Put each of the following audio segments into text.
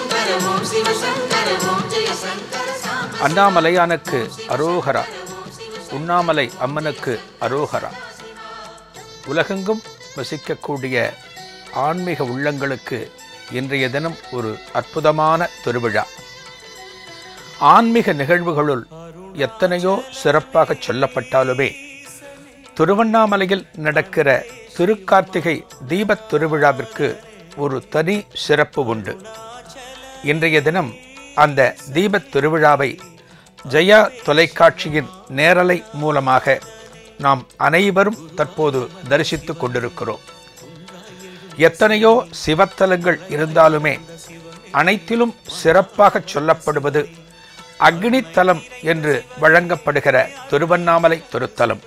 சங்கர ஓம் சிவ சங்கர ஓம் ஜெய சங்கர சாம்ப அண்ணாமலையானுக்கு அரோகரா உண்ணாமலை அம்மனுக்கு அரோகரா உலகெங்கும் வசிக்கக்கூடிய ஆன்மீக உள்ளங்களுக்கு இன்றைய தினம் ஒரு அற்புதமான திருவிழா ஆன்மீக நிகழ்வுகளுள் எத்தனையோ சிறப்பாக சொல்லப்பட்டாலுமே திருவண்ணாமலையில் நடக்கிற திருக்கார்த்திகை தீபத் திருவிழாவிற்கு ஒரு தனி சிறப்பு உண்டு இன்றைய தினம் அந்த தீபத் திருவிழாவை ஜெயா தொலைக்காட்சியின் நேரலை மூலமாக நாம் அனைவரும் தற்போது தரிசித்துக் கொண்டிருக்கிறோம் எத்தனையோ சிவத்தலங்கள் இருந்தாலுமே அனைத்திலும் சிறப்பாக சொல்லப்படுவது அக்னித்தலம் என்று வழங்கப்படுகிற திருவண்ணாமலை திருத்தலம்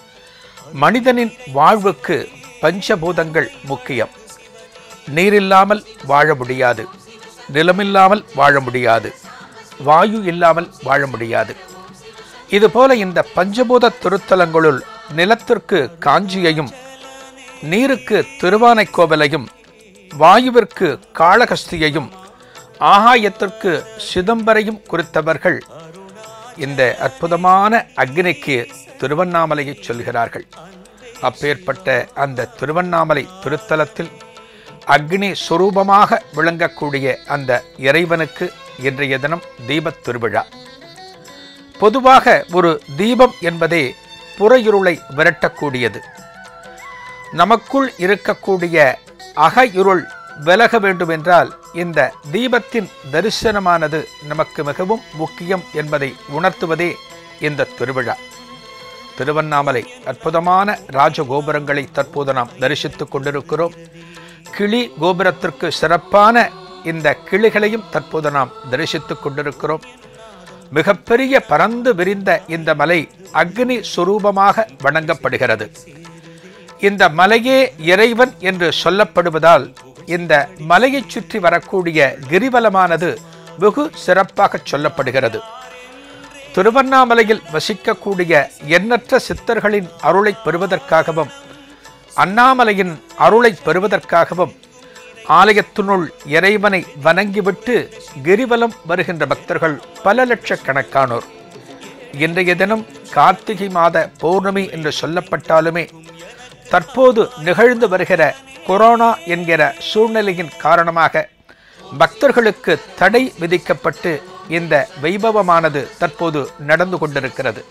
மனிதனின் வாழ்வுக்கு பஞ்சபூதங்கள் முக்கியம் நீரில்லாமல் வாழ முடியாது நிலமில்லாமல் வாழ முடியாது வாயு இல்லாமல் வாழ முடியாது இதுபோல இந்த பஞ்சபூத திருத்தலங்களுள் நிலத்திற்கு காஞ்சியையும் நீருக்கு திருவானைக்கோவிலையும் வாயுவிற்கு காளகஸ்தியையும் ஆகாயத்திற்கு சிதம்பரையும் குறித்தவர்கள் இந்த அற்புதமான அக்னிக்கு திருவண்ணாமலையை சொல்கிறார்கள் அப்பேற்பட்ட அந்த திருவண்ணாமலை திருத்தலத்தில் அக்னி சுரூபமாக விளங்கக்கூடிய அந்த இறைவனுக்கு இன்றைய தினம் தீபத் திருவிழா பொதுவாக ஒரு தீபம் என்பதே புற விரட்டக்கூடியது நமக்குள் இருக்கக்கூடிய அக இருள் விலக வேண்டுமென்றால் இந்த தீபத்தின் தரிசனமானது நமக்கு மிகவும் முக்கியம் என்பதை உணர்த்துவதே இந்த திருவிழா திருவண்ணாமலை அற்புதமான ராஜகோபுரங்களை தற்போது நாம் தரிசித்துக் கொண்டிருக்கிறோம் கிளி கோபுரத்திற்கு சிறப்பான இந்த கிளிகளையும் தற்போது நாம் தரிசித்துக் கொண்டிருக்கிறோம் மிகப்பெரிய பறந்து விரிந்த இந்த மலை அக்னி சுரூபமாக வணங்கப்படுகிறது இந்த மலையே இறைவன் என்று சொல்லப்படுவதால் இந்த மலையைச் சுற்றி வரக்கூடிய கிரிவலமானது வெகு சிறப்பாக சொல்லப்படுகிறது திருவண்ணாமலையில் வசிக்கக்கூடிய எண்ணற்ற சித்தர்களின் அருளை பெறுவதற்காகவும் அண்ணாமலையின் அருளை பெறுவதற்காகவும் ஆலயத்தினுள் இறைவனை வணங்கிவிட்டு கிரிவலம் வருகின்ற பக்தர்கள் பல லட்சக்கணக்கானோர் இன்றைய தினம் கார்த்திகை மாத பௌர்ணமி என்று சொல்லப்பட்டாலுமே தற்போது நிகழ்ந்து வருகிற கொரோனா என்கிற சூழ்நிலையின் காரணமாக பக்தர்களுக்கு தடை விதிக்கப்பட்டு இந்த வைபவமானது தற்போது நடந்து கொண்டிருக்கிறது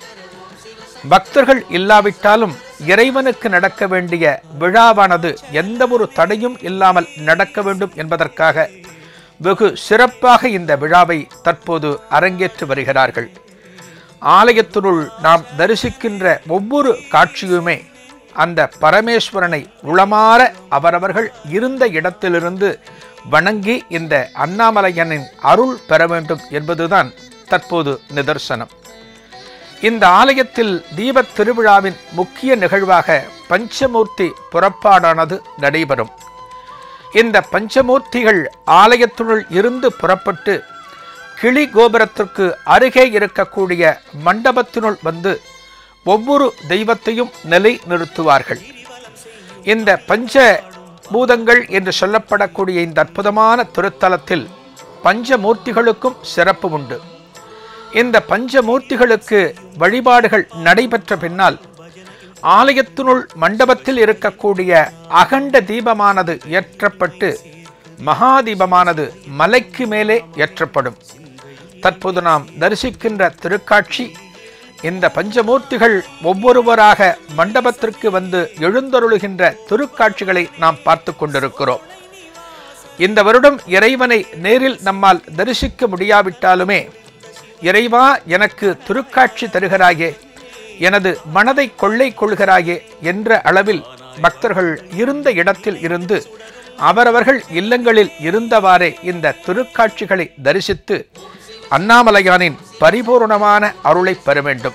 பக்தர்கள் இல்லாவிட்டாலும் இறைவனுக்கு நடக்க வேண்டிய விழாவானது எந்த ஒரு தடையும் இல்லாமல் நடக்க வேண்டும் என்பதற்காக வெகு சிறப்பாக இந்த விழாவை தற்போது அரங்கேற்றி வருகிறார்கள் ஆலயத்தினுள் நாம் தரிசிக்கின்ற ஒவ்வொரு காட்சியுமே அந்த பரமேஸ்வரனை உளமாற அவரவர்கள் இருந்த இடத்திலிருந்து வணங்கி இந்த அண்ணாமலையனின் அருள் பெற வேண்டும் என்பதுதான் தற்போது நிதர்சனம் இந்த ஆலயத்தில் தீபத் திருவிழாவின் முக்கிய நிகழ்வாக பஞ்சமூர்த்தி புறப்பாடானது நடைபெறும் இந்த பஞ்சமூர்த்திகள் ஆலயத்தினுள் இருந்து புறப்பட்டு கிளி கோபுரத்திற்கு அருகே இருக்கக்கூடிய மண்டபத்தினுள் வந்து ஒவ்வொரு தெய்வத்தையும் நிலை நிறுத்துவார்கள் இந்த பஞ்ச பூதங்கள் என்று சொல்லப்படக்கூடிய இந்த அற்புதமான திருத்தலத்தில் பஞ்சமூர்த்திகளுக்கும் சிறப்பு உண்டு இந்த பஞ்சமூர்த்திகளுக்கு வழிபாடுகள் நடைபெற்ற பின்னால் ஆலயத்தினுள் மண்டபத்தில் இருக்கக்கூடிய அகண்ட தீபமானது ஏற்றப்பட்டு மகாதீபமானது மலைக்கு மேலே ஏற்றப்படும் தற்போது நாம் தரிசிக்கின்ற திருக்காட்சி இந்த பஞ்சமூர்த்திகள் ஒவ்வொருவராக மண்டபத்திற்கு வந்து எழுந்தருளுகின்ற திருக்காட்சிகளை நாம் பார்த்து கொண்டிருக்கிறோம் இந்த வருடம் இறைவனை நேரில் நம்மால் தரிசிக்க முடியாவிட்டாலுமே இறைவா எனக்கு திருக்காட்சி தருகிறாயே எனது மனதை கொள்ளை கொள்கிறாயே என்ற அளவில் பக்தர்கள் இருந்த இடத்தில் இருந்து அவரவர்கள் இல்லங்களில் இருந்தவாறே இந்த திருக்காட்சிகளை தரிசித்து அண்ணாமலையானின் பரிபூர்ணமான அருளை பெற வேண்டும்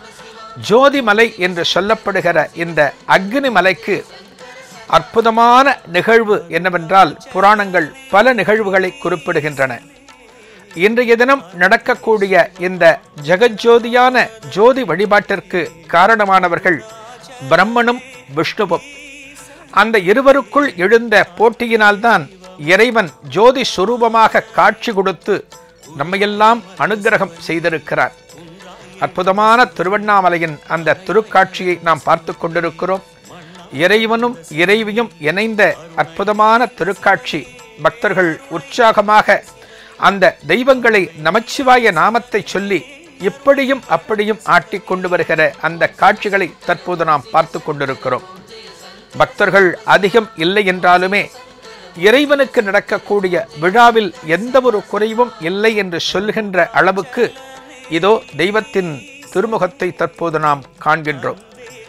ஜோதிமலை என்று சொல்லப்படுகிற இந்த அக்னி மலைக்கு அற்புதமான நிகழ்வு என்னவென்றால் புராணங்கள் பல நிகழ்வுகளை குறிப்பிடுகின்றன இன்றைய தினம் நடக்கக்கூடிய இந்த ஜெகஜோதியான ஜோதி வழிபாட்டிற்கு காரணமானவர்கள் பிரம்மனும் விஷ்ணுவும் அந்த இருவருக்குள் எழுந்த போட்டியினால்தான் இறைவன் ஜோதி சுரூபமாக காட்சி கொடுத்து நம்மையெல்லாம் அனுக்கிரகம் செய்திருக்கிறார் அற்புதமான திருவண்ணாமலையின் அந்த திருக்காட்சியை நாம் பார்த்து கொண்டிருக்கிறோம் இறைவனும் இறைவியும் இணைந்த அற்புதமான திருக்காட்சி பக்தர்கள் உற்சாகமாக அந்த தெய்வங்களை நமச்சிவாய நாமத்தை சொல்லி இப்படியும் அப்படியும் ஆட்டிக் கொண்டு வருகிற அந்த காட்சிகளை தற்போது நாம் பார்த்து கொண்டிருக்கிறோம் பக்தர்கள் அதிகம் இல்லை என்றாலுமே இறைவனுக்கு நடக்கக்கூடிய விழாவில் எந்த ஒரு குறைவும் இல்லை என்று சொல்கின்ற அளவுக்கு இதோ தெய்வத்தின் திருமுகத்தை தற்போது நாம் காண்கின்றோம்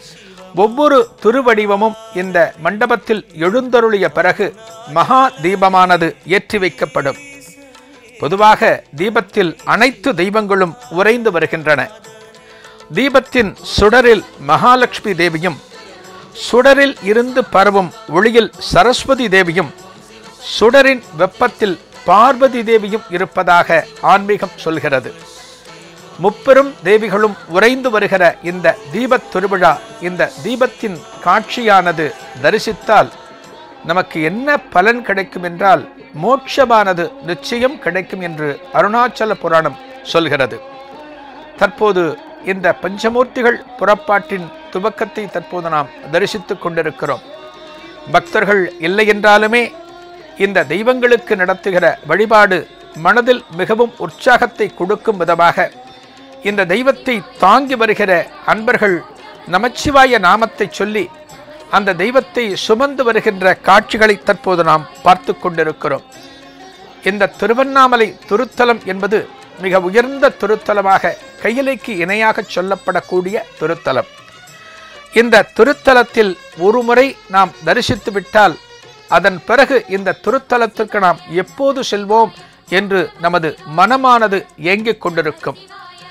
ஒவ்வொரு திருவடிவமும் இந்த மண்டபத்தில் எழுந்தருளிய பிறகு மகா தீபமானது ஏற்றி வைக்கப்படும் பொதுவாக தீபத்தில் அனைத்து தெய்வங்களும் உறைந்து வருகின்றன தீபத்தின் சுடரில் மகாலட்சுமி தேவியும் சுடரில் இருந்து பரவும் ஒளியில் சரஸ்வதி தேவியும் சுடரின் வெப்பத்தில் பார்வதி தேவியும் இருப்பதாக ஆன்மீகம் சொல்கிறது முப்பெரும் தேவிகளும் உறைந்து வருகிற இந்த தீபத் திருவிழா இந்த தீபத்தின் காட்சியானது தரிசித்தால் நமக்கு என்ன பலன் கிடைக்கும் என்றால் மோட்சமானது நிச்சயம் கிடைக்கும் என்று அருணாச்சல புராணம் சொல்கிறது தற்போது இந்த பஞ்சமூர்த்திகள் புறப்பாட்டின் துவக்கத்தை தற்போது நாம் தரிசித்துக் கொண்டிருக்கிறோம் பக்தர்கள் இல்லை என்றாலுமே இந்த தெய்வங்களுக்கு நடத்துகிற வழிபாடு மனதில் மிகவும் உற்சாகத்தை கொடுக்கும் விதமாக இந்த தெய்வத்தை தாங்கி வருகிற அன்பர்கள் நமச்சிவாய நாமத்தை சொல்லி அந்த தெய்வத்தை சுமந்து வருகின்ற காட்சிகளை தற்போது நாம் பார்த்து கொண்டிருக்கிறோம் இந்த திருவண்ணாமலை திருத்தலம் என்பது மிக உயர்ந்த திருத்தலமாக கையிலைக்கு இணையாக சொல்லப்படக்கூடிய திருத்தலம் இந்த திருத்தலத்தில் ஒருமுறை நாம் தரிசித்து விட்டால் அதன் பிறகு இந்த திருத்தலத்திற்கு நாம் எப்போது செல்வோம் என்று நமது மனமானது ஏங்கிக் கொண்டிருக்கும்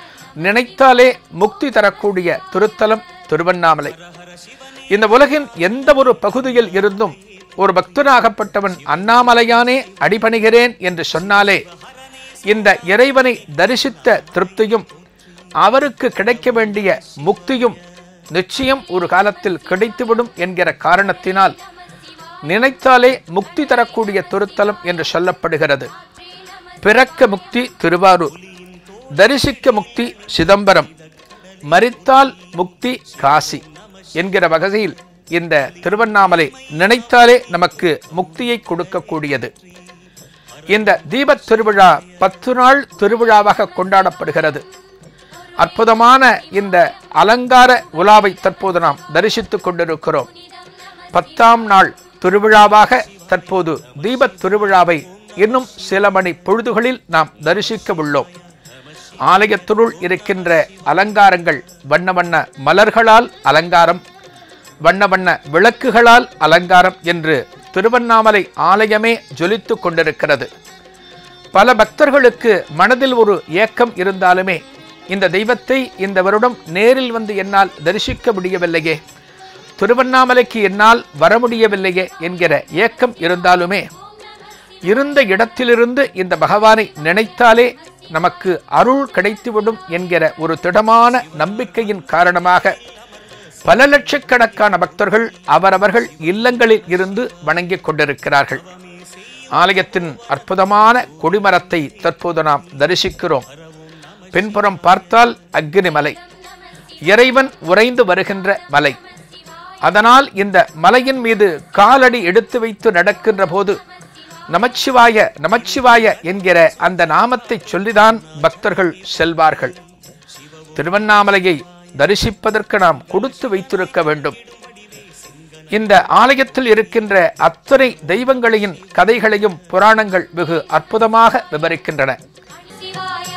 நினைத்தாலே முக்தி தரக்கூடிய திருத்தலம் திருவண்ணாமலை இந்த உலகின் எந்த ஒரு பகுதியில் இருந்தும் ஒரு பக்தனாகப்பட்டவன் அண்ணாமலையானே அடிபணிகிறேன் என்று சொன்னாலே இந்த இறைவனை தரிசித்த திருப்தியும் அவருக்கு கிடைக்க வேண்டிய முக்தியும் நிச்சயம் ஒரு காலத்தில் கிடைத்துவிடும் என்கிற காரணத்தினால் நினைத்தாலே முக்தி தரக்கூடிய திருத்தலம் என்று சொல்லப்படுகிறது பிறக்க முக்தி திருவாரூர் தரிசிக்க முக்தி சிதம்பரம் மரித்தால் முக்தி காசி என்கிற வகையில் இந்த திருவண்ணாமலை நினைத்தாலே நமக்கு முக்தியை கொடுக்கக்கூடியது இந்த தீபத் திருவிழா பத்து நாள் திருவிழாவாக கொண்டாடப்படுகிறது அற்புதமான இந்த அலங்கார உலாவை தற்போது நாம் தரிசித்துக் கொண்டிருக்கிறோம் பத்தாம் நாள் திருவிழாவாக தற்போது தீபத் திருவிழாவை இன்னும் சில மணி பொழுதுகளில் நாம் தரிசிக்க உள்ளோம் ஆலயத்தினுள் இருக்கின்ற அலங்காரங்கள் வண்ண வண்ண மலர்களால் அலங்காரம் வண்ண வண்ண விளக்குகளால் அலங்காரம் என்று திருவண்ணாமலை ஆலயமே ஜொலித்துக் கொண்டிருக்கிறது பல பக்தர்களுக்கு மனதில் ஒரு ஏக்கம் இருந்தாலுமே இந்த தெய்வத்தை இந்த வருடம் நேரில் வந்து என்னால் தரிசிக்க முடியவில்லையே திருவண்ணாமலைக்கு என்னால் வர முடியவில்லையே என்கிற ஏக்கம் இருந்தாலுமே இருந்த இடத்திலிருந்து இந்த பகவானை நினைத்தாலே நமக்கு அருள் கிடைத்துவிடும் என்கிற ஒரு திடமான நம்பிக்கையின் காரணமாக பல லட்சக்கணக்கான பக்தர்கள் அவரவர்கள் இல்லங்களில் இருந்து வணங்கிக் கொண்டிருக்கிறார்கள் ஆலயத்தின் அற்புதமான கொடிமரத்தை தற்போது நாம் தரிசிக்கிறோம் பின்புறம் பார்த்தால் அக்னிமலை இறைவன் உறைந்து வருகின்ற மலை அதனால் இந்த மலையின் மீது காலடி எடுத்து வைத்து நடக்கின்ற போது நமச்சிவாய நமச்சிவாய என்கிற அந்த நாமத்தை சொல்லிதான் பக்தர்கள் செல்வார்கள் திருவண்ணாமலையை தரிசிப்பதற்கு நாம் கொடுத்து வைத்திருக்க வேண்டும் இந்த ஆலயத்தில் இருக்கின்ற அத்தனை தெய்வங்களையும் கதைகளையும் புராணங்கள் வெகு அற்புதமாக விவரிக்கின்றன சிவாய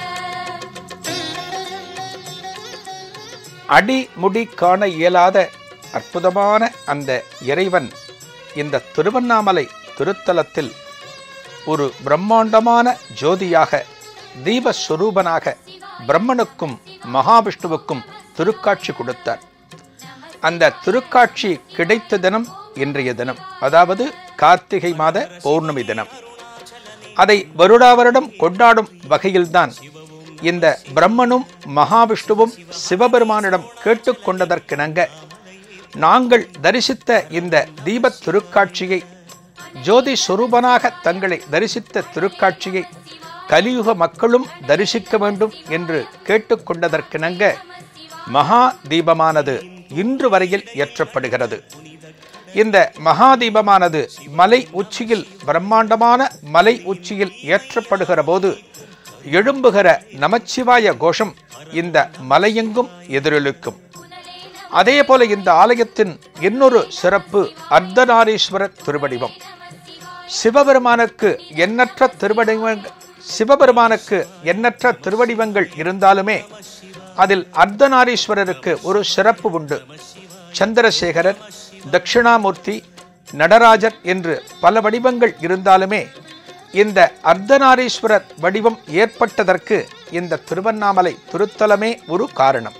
அடி முடி காண இயலாத அற்புதமான அந்த இறைவன் இந்த திருவண்ணாமலை திருத்தலத்தில் ஒரு பிரம்மாண்டமான ஜோதியாக தீபஸ்வரூபனாக பிரம்மனுக்கும் மகாவிஷ்ணுவுக்கும் திருக்காட்சி கொடுத்தார் அந்த திருக்காட்சி கிடைத்த தினம் இன்றைய தினம் அதாவது கார்த்திகை மாத பௌர்ணமி தினம் அதை வருடா வருடம் கொண்டாடும் வகையில்தான் இந்த பிரம்மனும் மகாவிஷ்ணுவும் சிவபெருமானிடம் கேட்டுக்கொண்டதற்கிணங்க நாங்கள் தரிசித்த இந்த தீபத் திருக்காட்சியை ஜோதி சொரூபனாக தங்களை தரிசித்த திருக்காட்சியை கலியுக மக்களும் தரிசிக்க வேண்டும் என்று கேட்டுக்கொண்டதற்கிணங்க மகா தீபமானது இன்று வரையில் ஏற்றப்படுகிறது இந்த மகா தீபமானது மலை உச்சியில் பிரம்மாண்டமான மலை உச்சியில் ஏற்றப்படுகிற போது எழும்புகிற நமச்சிவாய கோஷம் இந்த மலையெங்கும் எதிரொலிக்கும் அதே போல இந்த ஆலயத்தின் இன்னொரு சிறப்பு அர்த்தநாரீஸ்வரர் திருவடிவம் சிவபெருமானுக்கு எண்ணற்ற திருவடிவங்கள் சிவபெருமானுக்கு எண்ணற்ற திருவடிவங்கள் இருந்தாலுமே அதில் அர்த்தநாரீஸ்வரருக்கு ஒரு சிறப்பு உண்டு சந்திரசேகரர் தட்சிணாமூர்த்தி நடராஜர் என்று பல வடிவங்கள் இருந்தாலுமே இந்த அர்த்தநாரீஸ்வரர் வடிவம் ஏற்பட்டதற்கு இந்த திருவண்ணாமலை திருத்தலமே ஒரு காரணம்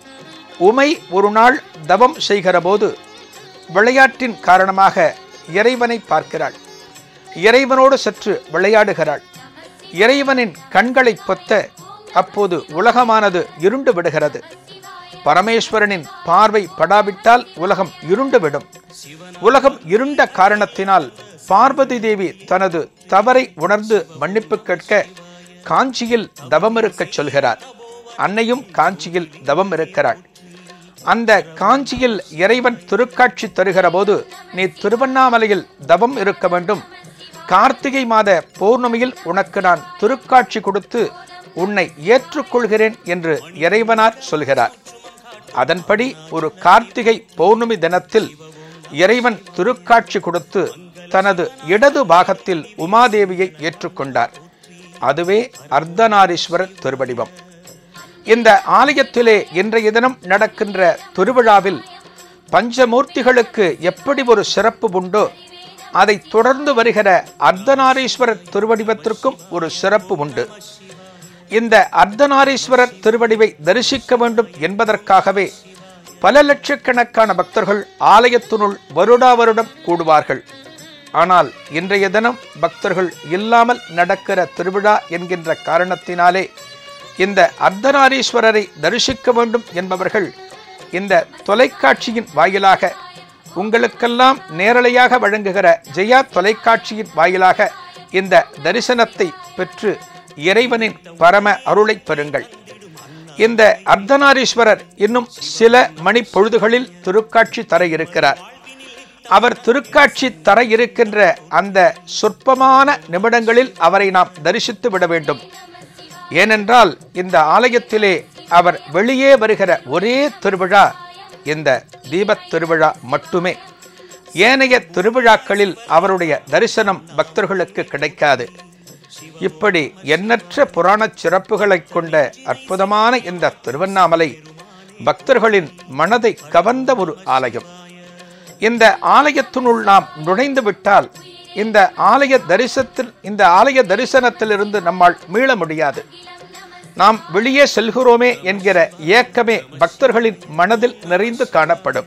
உமை ஒரு நாள் தவம் செய்கிற போது விளையாட்டின் காரணமாக இறைவனை பார்க்கிறாள் இறைவனோடு சற்று விளையாடுகிறாள் இறைவனின் கண்களை பொத்த அப்போது உலகமானது இருண்டு விடுகிறது பரமேஸ்வரனின் பார்வை படாவிட்டால் உலகம் இருண்டுவிடும் உலகம் இருண்ட காரணத்தினால் பார்வதி தேவி தனது தவறை உணர்ந்து மன்னிப்பு கேட்க காஞ்சியில் தவம் இருக்கச் சொல்கிறார் அன்னையும் காஞ்சியில் தவம் இருக்கிறாள் அந்த காஞ்சியில் இறைவன் திருக்காட்சி தருகிற போது நீ திருவண்ணாமலையில் தவம் இருக்க வேண்டும் கார்த்திகை மாத பௌர்ணமியில் உனக்கு நான் திருக்காட்சி கொடுத்து உன்னை ஏற்றுக்கொள்கிறேன் என்று இறைவனார் சொல்கிறார் அதன்படி ஒரு கார்த்திகை பௌர்ணமி தினத்தில் இறைவன் திருக்காட்சி கொடுத்து தனது இடது பாகத்தில் உமாதேவியை ஏற்றுக்கொண்டார் அதுவே அர்த்தநாரீஸ்வரர் திருவடிவம் இந்த ஆலயத்திலே இன்றைய தினம் நடக்கின்ற திருவிழாவில் பஞ்சமூர்த்திகளுக்கு எப்படி ஒரு சிறப்பு உண்டோ அதை தொடர்ந்து வருகிற அர்த்தநாரீஸ்வரர் திருவடிவத்திற்கும் ஒரு சிறப்பு உண்டு இந்த அர்த்தநாரீஸ்வரர் திருவடிவை தரிசிக்க வேண்டும் என்பதற்காகவே பல லட்சக்கணக்கான பக்தர்கள் ஆலயத்தினுள் வருடா வருடம் கூடுவார்கள் ஆனால் இன்றைய தினம் பக்தர்கள் இல்லாமல் நடக்கிற திருவிழா என்கின்ற காரணத்தினாலே இந்த அர்த்தநாரீஸ்வரரை தரிசிக்க வேண்டும் என்பவர்கள் இந்த தொலைக்காட்சியின் வாயிலாக உங்களுக்கெல்லாம் நேரலையாக வழங்குகிற ஜெயா தொலைக்காட்சியின் வாயிலாக இந்த தரிசனத்தை பெற்று இறைவனின் பரம அருளை பெறுங்கள் இந்த அர்த்தநாரீஸ்வரர் இன்னும் சில மணி பொழுதுகளில் திருக்காட்சி தர இருக்கிறார் அவர் திருக்காட்சி தர இருக்கின்ற அந்த சொற்பமான நிமிடங்களில் அவரை நாம் தரிசித்து விட வேண்டும் ஏனென்றால் இந்த ஆலயத்திலே அவர் வெளியே வருகிற ஒரே திருவிழா இந்த தீபத் திருவிழா மட்டுமே ஏனைய திருவிழாக்களில் அவருடைய தரிசனம் பக்தர்களுக்கு கிடைக்காது இப்படி எண்ணற்ற புராணச் சிறப்புகளைக் கொண்ட அற்புதமான இந்த திருவண்ணாமலை பக்தர்களின் மனதை கவர்ந்த ஒரு ஆலயம் இந்த ஆலயத்தினுள் நாம் நுழைந்து விட்டால் இந்த ஆலய தரிசனத்தில் இந்த ஆலய தரிசனத்திலிருந்து நம்மால் மீள முடியாது நாம் வெளியே செல்கிறோமே என்கிற ஏக்கமே பக்தர்களின் மனதில் நிறைந்து காணப்படும்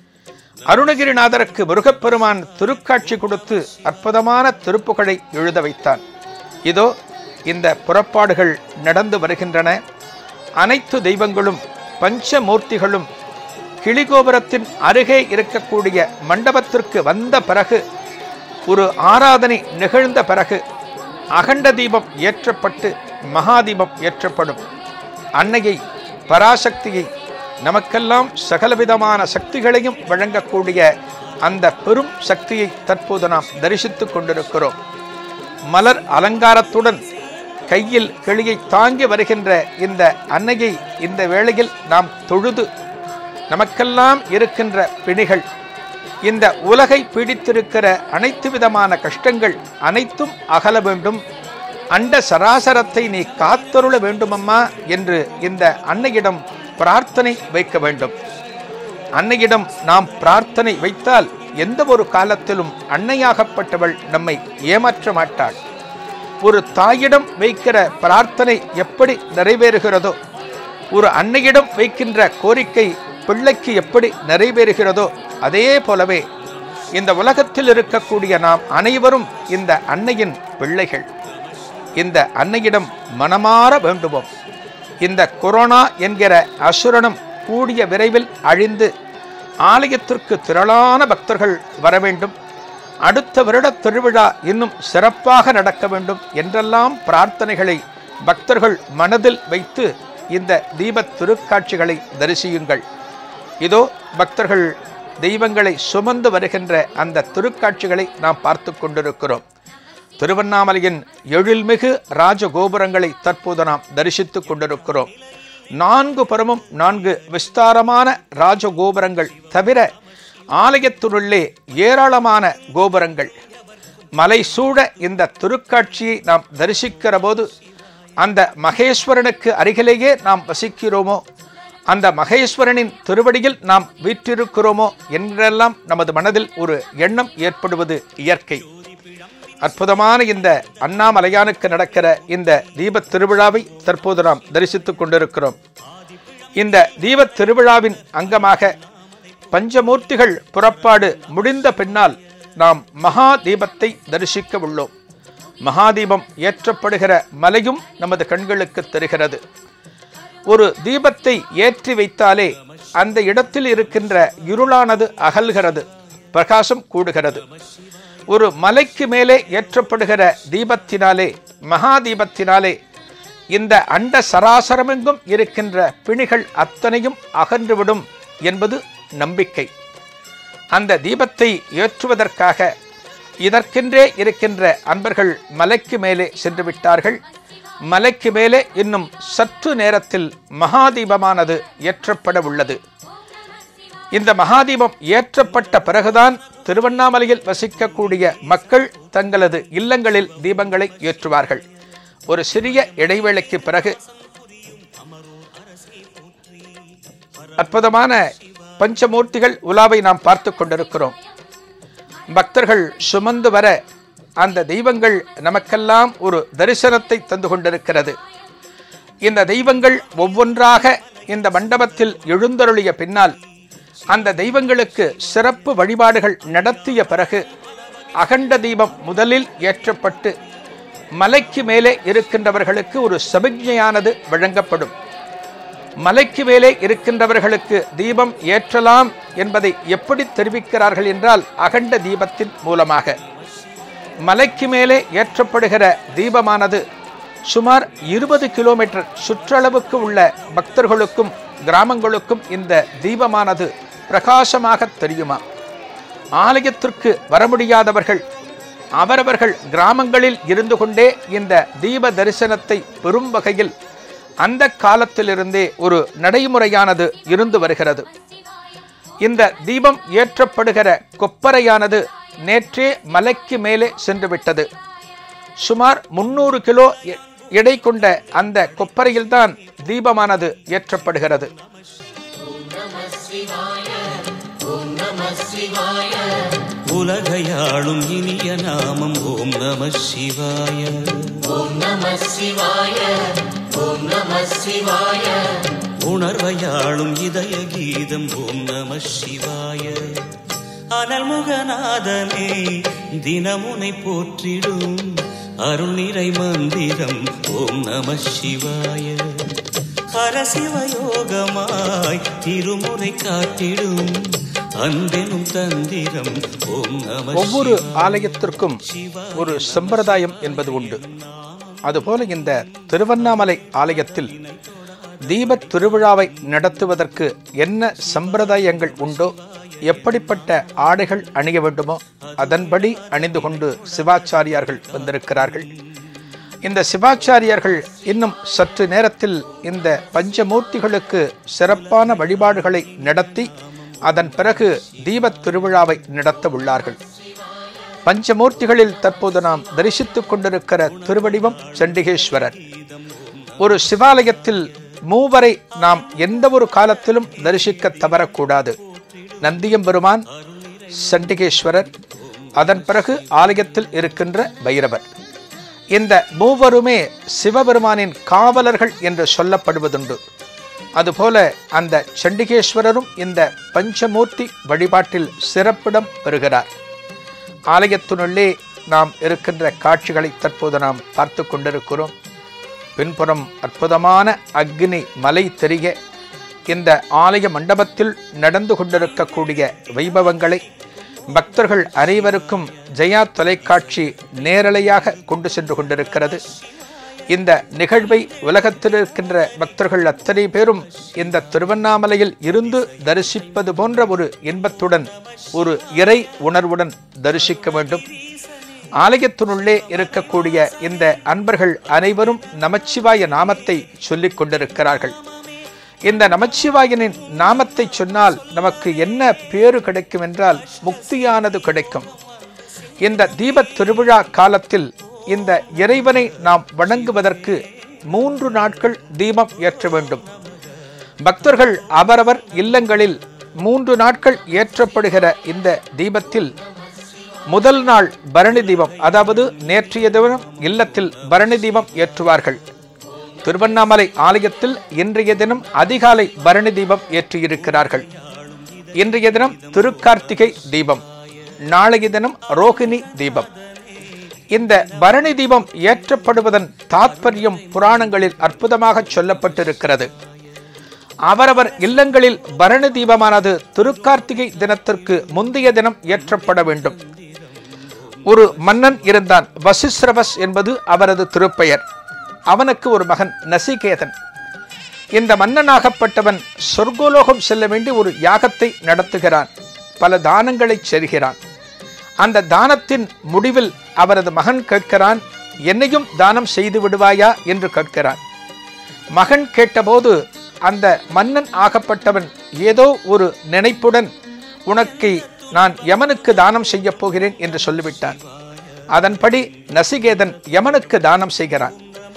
அருணகிரிநாதருக்கு முருகப்பெருமான் திருக்காட்சி கொடுத்து அற்புதமான திருப்புகழை எழுத வைத்தான் இதோ இந்த புறப்பாடுகள் நடந்து வருகின்றன அனைத்து தெய்வங்களும் பஞ்சமூர்த்திகளும் கிளிகோபுரத்தின் அருகே இருக்கக்கூடிய மண்டபத்திற்கு வந்த பிறகு ஒரு ஆராதனை நிகழ்ந்த பிறகு அகண்ட தீபம் ஏற்றப்பட்டு மகாதீபம் ஏற்றப்படும் அன்னையை பராசக்தியை நமக்கெல்லாம் சகலவிதமான சக்திகளையும் வழங்கக்கூடிய அந்த பெரும் சக்தியை தற்போது நாம் தரிசித்துக் கொண்டிருக்கிறோம் மலர் அலங்காரத்துடன் கையில் கிளியை தாங்கி வருகின்ற இந்த அன்னையை இந்த வேளையில் நாம் தொழுது நமக்கெல்லாம் இருக்கின்ற பிணிகள் இந்த உலகை பீடித்திருக்கிற அனைத்து விதமான கஷ்டங்கள் அனைத்தும் அகல வேண்டும் அண்ட சராசரத்தை நீ காத்தருள வேண்டுமம்மா என்று இந்த அன்னையிடம் பிரார்த்தனை வைக்க வேண்டும் அன்னையிடம் நாம் பிரார்த்தனை வைத்தால் எந்த ஒரு காலத்திலும் அன்னையாகப்பட்டவள் நம்மை ஏமாற்ற மாட்டாள் ஒரு தாயிடம் வைக்கிற பிரார்த்தனை எப்படி நிறைவேறுகிறதோ ஒரு அன்னையிடம் வைக்கின்ற கோரிக்கை பிள்ளைக்கு எப்படி நிறைவேறுகிறதோ அதே போலவே இந்த உலகத்தில் இருக்கக்கூடிய நாம் அனைவரும் இந்த அன்னையின் பிள்ளைகள் இந்த அன்னையிடம் மனமாற வேண்டுவோம் இந்த கொரோனா என்கிற அசுரனும் கூடிய விரைவில் அழிந்து ஆலயத்திற்கு திரளான பக்தர்கள் வர வேண்டும் அடுத்த வருட திருவிழா இன்னும் சிறப்பாக நடக்க வேண்டும் என்றெல்லாம் பிரார்த்தனைகளை பக்தர்கள் மனதில் வைத்து இந்த தீபத் திருக்காட்சிகளை தரிசியுங்கள் இதோ பக்தர்கள் தெய்வங்களை சுமந்து வருகின்ற அந்த திருக்காட்சிகளை நாம் பார்த்து கொண்டிருக்கிறோம் திருவண்ணாமலையின் எழில்மிகு ராஜகோபுரங்களை தற்போது நாம் தரிசித்துக் கொண்டிருக்கிறோம் நான்கு புறமும் நான்கு விஸ்தாரமான ராஜகோபுரங்கள் தவிர ஆலயத்தினுள்ளே ஏராளமான கோபுரங்கள் மலை சூழ இந்த திருக்காட்சியை நாம் தரிசிக்கிற போது அந்த மகேஸ்வரனுக்கு அருகிலேயே நாம் வசிக்கிறோமோ அந்த மகேஸ்வரனின் திருவடியில் நாம் வீற்றிருக்கிறோமோ என்றெல்லாம் நமது மனதில் ஒரு எண்ணம் ஏற்படுவது இயற்கை அற்புதமான இந்த அண்ணாமலையானுக்கு நடக்கிற இந்த தீபத் திருவிழாவை தற்போது நாம் தரிசித்துக் கொண்டிருக்கிறோம் இந்த தீபத் திருவிழாவின் அங்கமாக பஞ்சமூர்த்திகள் புறப்பாடு முடிந்த பின்னால் நாம் மகா தீபத்தை தரிசிக்க உள்ளோம் மகாதீபம் ஏற்றப்படுகிற மலையும் நமது கண்களுக்கு தெரிகிறது ஒரு தீபத்தை ஏற்றி வைத்தாலே அந்த இடத்தில் இருக்கின்ற இருளானது அகல்கிறது பிரகாசம் கூடுகிறது ஒரு மலைக்கு மேலே ஏற்றப்படுகிற தீபத்தினாலே மகா தீபத்தினாலே இந்த அண்ட சராசரமெங்கும் இருக்கின்ற பிணிகள் அத்தனையும் அகன்றுவிடும் என்பது நம்பிக்கை அந்த தீபத்தை ஏற்றுவதற்காக இதற்கென்றே இருக்கின்ற அன்பர்கள் மலைக்கு மேலே சென்று விட்டார்கள் மலைக்கு மேலே இன்னும் சற்று நேரத்தில் மகாதீபமானது ஏற்றப்பட உள்ளது இந்த மகாதீபம் ஏற்றப்பட்ட பிறகுதான் திருவண்ணாமலையில் வசிக்கக்கூடிய மக்கள் தங்களது இல்லங்களில் தீபங்களை ஏற்றுவார்கள் ஒரு சிறிய இடைவேளைக்கு பிறகு அற்புதமான பஞ்சமூர்த்திகள் உலாவை நாம் பார்த்து கொண்டிருக்கிறோம் பக்தர்கள் சுமந்து வர அந்த தெய்வங்கள் நமக்கெல்லாம் ஒரு தரிசனத்தை தந்து கொண்டிருக்கிறது இந்த தெய்வங்கள் ஒவ்வொன்றாக இந்த மண்டபத்தில் எழுந்தருளிய பின்னால் அந்த தெய்வங்களுக்கு சிறப்பு வழிபாடுகள் நடத்திய பிறகு அகண்ட தீபம் முதலில் ஏற்றப்பட்டு மலைக்கு மேலே இருக்கின்றவர்களுக்கு ஒரு சமிக்ஞையானது வழங்கப்படும் மலைக்கு மேலே இருக்கின்றவர்களுக்கு தீபம் ஏற்றலாம் என்பதை எப்படி தெரிவிக்கிறார்கள் என்றால் அகண்ட தீபத்தின் மூலமாக மலைக்கு மேலே ஏற்றப்படுகிற தீபமானது சுமார் இருபது கிலோமீட்டர் சுற்றளவுக்கு உள்ள பக்தர்களுக்கும் கிராமங்களுக்கும் இந்த தீபமானது பிரகாசமாக தெரியுமா ஆலயத்திற்கு வர முடியாதவர்கள் அவரவர்கள் கிராமங்களில் இருந்து கொண்டே இந்த தீப தரிசனத்தை பெறும் வகையில் அந்த காலத்திலிருந்தே ஒரு நடைமுறையானது இருந்து வருகிறது இந்த தீபம் ஏற்றப்படுகிற கொப்பரையானது நேற்றே மலைக்கு மேலே சென்று விட்டது சுமார் முன்னூறு கிலோ எ- எடை கொண்ட அந்த கொப்பரையில்தான் தீபமானது ஏற்றப்படுகிறது உலகையாளும் இனிய நாமம் ஓம் நம சிவாய ஓம் நம சிவாய ஓம் நம சிவாய உணர்வையாளும் இதய கீதம் ஓம் நம சிவாய அனல்முகநாதனே தினமுனை போற்றிடும் அருள் நிறை மந்திரம் ஓம் நம சிவாய ஹரசிவயோகமாய் திருமுறை காட்டிடும் அன்பெனும் தந்திரம் ஓம் நம ஒவ்வொரு ஆலயத்திற்கும் ஒரு சம்பிரதாயம் என்பது உண்டு அதுபோல இந்த திருவண்ணாமலை ஆலயத்தில் தீபத் திருவிழாவை நடத்துவதற்கு என்ன சம்பிரதாயங்கள் உண்டோ எப்படிப்பட்ட ஆடைகள் அணிய வேண்டுமோ அதன்படி அணிந்து கொண்டு சிவாச்சாரியார்கள் வந்திருக்கிறார்கள் இந்த சிவாச்சாரியார்கள் இன்னும் சற்று நேரத்தில் இந்த பஞ்சமூர்த்திகளுக்கு சிறப்பான வழிபாடுகளை நடத்தி அதன் பிறகு தீபத் திருவிழாவை நடத்த உள்ளார்கள் பஞ்சமூர்த்திகளில் தற்போது நாம் தரிசித்துக் கொண்டிருக்கிற திருவடிவம் சண்டிகேஸ்வரர் ஒரு சிவாலயத்தில் மூவரை நாம் எந்த ஒரு காலத்திலும் தரிசிக்க தவறக்கூடாது நந்தியம்பெருமான் சண்டிகேஸ்வரர் அதன் பிறகு ஆலயத்தில் இருக்கின்ற பைரவர் இந்த மூவருமே சிவபெருமானின் காவலர்கள் என்று சொல்லப்படுவதுண்டு அதுபோல அந்த சண்டிகேஸ்வரரும் இந்த பஞ்சமூர்த்தி வழிபாட்டில் சிறப்பிடம் பெறுகிறார் ஆலயத்தினுள்ளே நாம் இருக்கின்ற காட்சிகளை தற்போது நாம் பார்த்து கொண்டிருக்கிறோம் பின்புறம் அற்புதமான அக்னி மலை தெரிய இந்த ஆலய மண்டபத்தில் நடந்து கொண்டிருக்கக்கூடிய வைபவங்களை பக்தர்கள் அனைவருக்கும் ஜெயா தொலைக்காட்சி நேரலையாக கொண்டு சென்று கொண்டிருக்கிறது இந்த நிகழ்வை உலகத்தில் இருக்கின்ற பக்தர்கள் அத்தனை பேரும் இந்த திருவண்ணாமலையில் இருந்து தரிசிப்பது போன்ற ஒரு இன்பத்துடன் ஒரு இறை உணர்வுடன் தரிசிக்க வேண்டும் ஆலயத்தினுள்ளே இருக்கக்கூடிய இந்த அன்பர்கள் அனைவரும் நமச்சிவாய நாமத்தை சொல்லிக் கொண்டிருக்கிறார்கள் இந்த நமச்சிவாயனின் நாமத்தை சொன்னால் நமக்கு என்ன பேறு கிடைக்கும் என்றால் முக்தியானது கிடைக்கும் இந்த தீபத் திருவிழா காலத்தில் இந்த இறைவனை நாம் வணங்குவதற்கு மூன்று நாட்கள் தீபம் ஏற்ற வேண்டும் பக்தர்கள் அவரவர் இல்லங்களில் மூன்று நாட்கள் ஏற்றப்படுகிற இந்த தீபத்தில் முதல் நாள் பரணி தீபம் அதாவது நேற்றைய தினம் இல்லத்தில் பரணி தீபம் ஏற்றுவார்கள் திருவண்ணாமலை ஆலயத்தில் இன்றைய தினம் அதிகாலை பரணி தீபம் ஏற்றியிருக்கிறார்கள் இன்றைய தினம் திருக்கார்த்திகை தீபம் நாளைய தினம் ரோகிணி தீபம் இந்த பரணி தீபம் ஏற்றப்படுவதன் தாத்பரியம் புராணங்களில் அற்புதமாக சொல்லப்பட்டிருக்கிறது அவரவர் இல்லங்களில் பரணி தீபமானது திருக்கார்த்திகை தினத்திற்கு முந்தைய தினம் ஏற்றப்பட வேண்டும் ஒரு மன்னன் இருந்தான் வசிஸ்ரவஸ் என்பது அவரது திருப்பெயர் அவனுக்கு ஒரு மகன் நசிகேதன் இந்த மன்னனாகப்பட்டவன் சொர்க்கோலோகம் செல்ல வேண்டி ஒரு யாகத்தை நடத்துகிறான் பல தானங்களை செல்கிறான் அந்த தானத்தின் முடிவில் அவரது மகன் கேட்கிறான் என்னையும் தானம் செய்து விடுவாயா என்று கேட்கிறான் மகன் கேட்டபோது அந்த மன்னன் ஆகப்பட்டவன் ஏதோ ஒரு நினைப்புடன் உனக்கு நான் யமனுக்கு தானம் செய்யப் போகிறேன் என்று சொல்லிவிட்டான் அதன்படி நசிகேதன் யமனுக்கு தானம் செய்கிறான்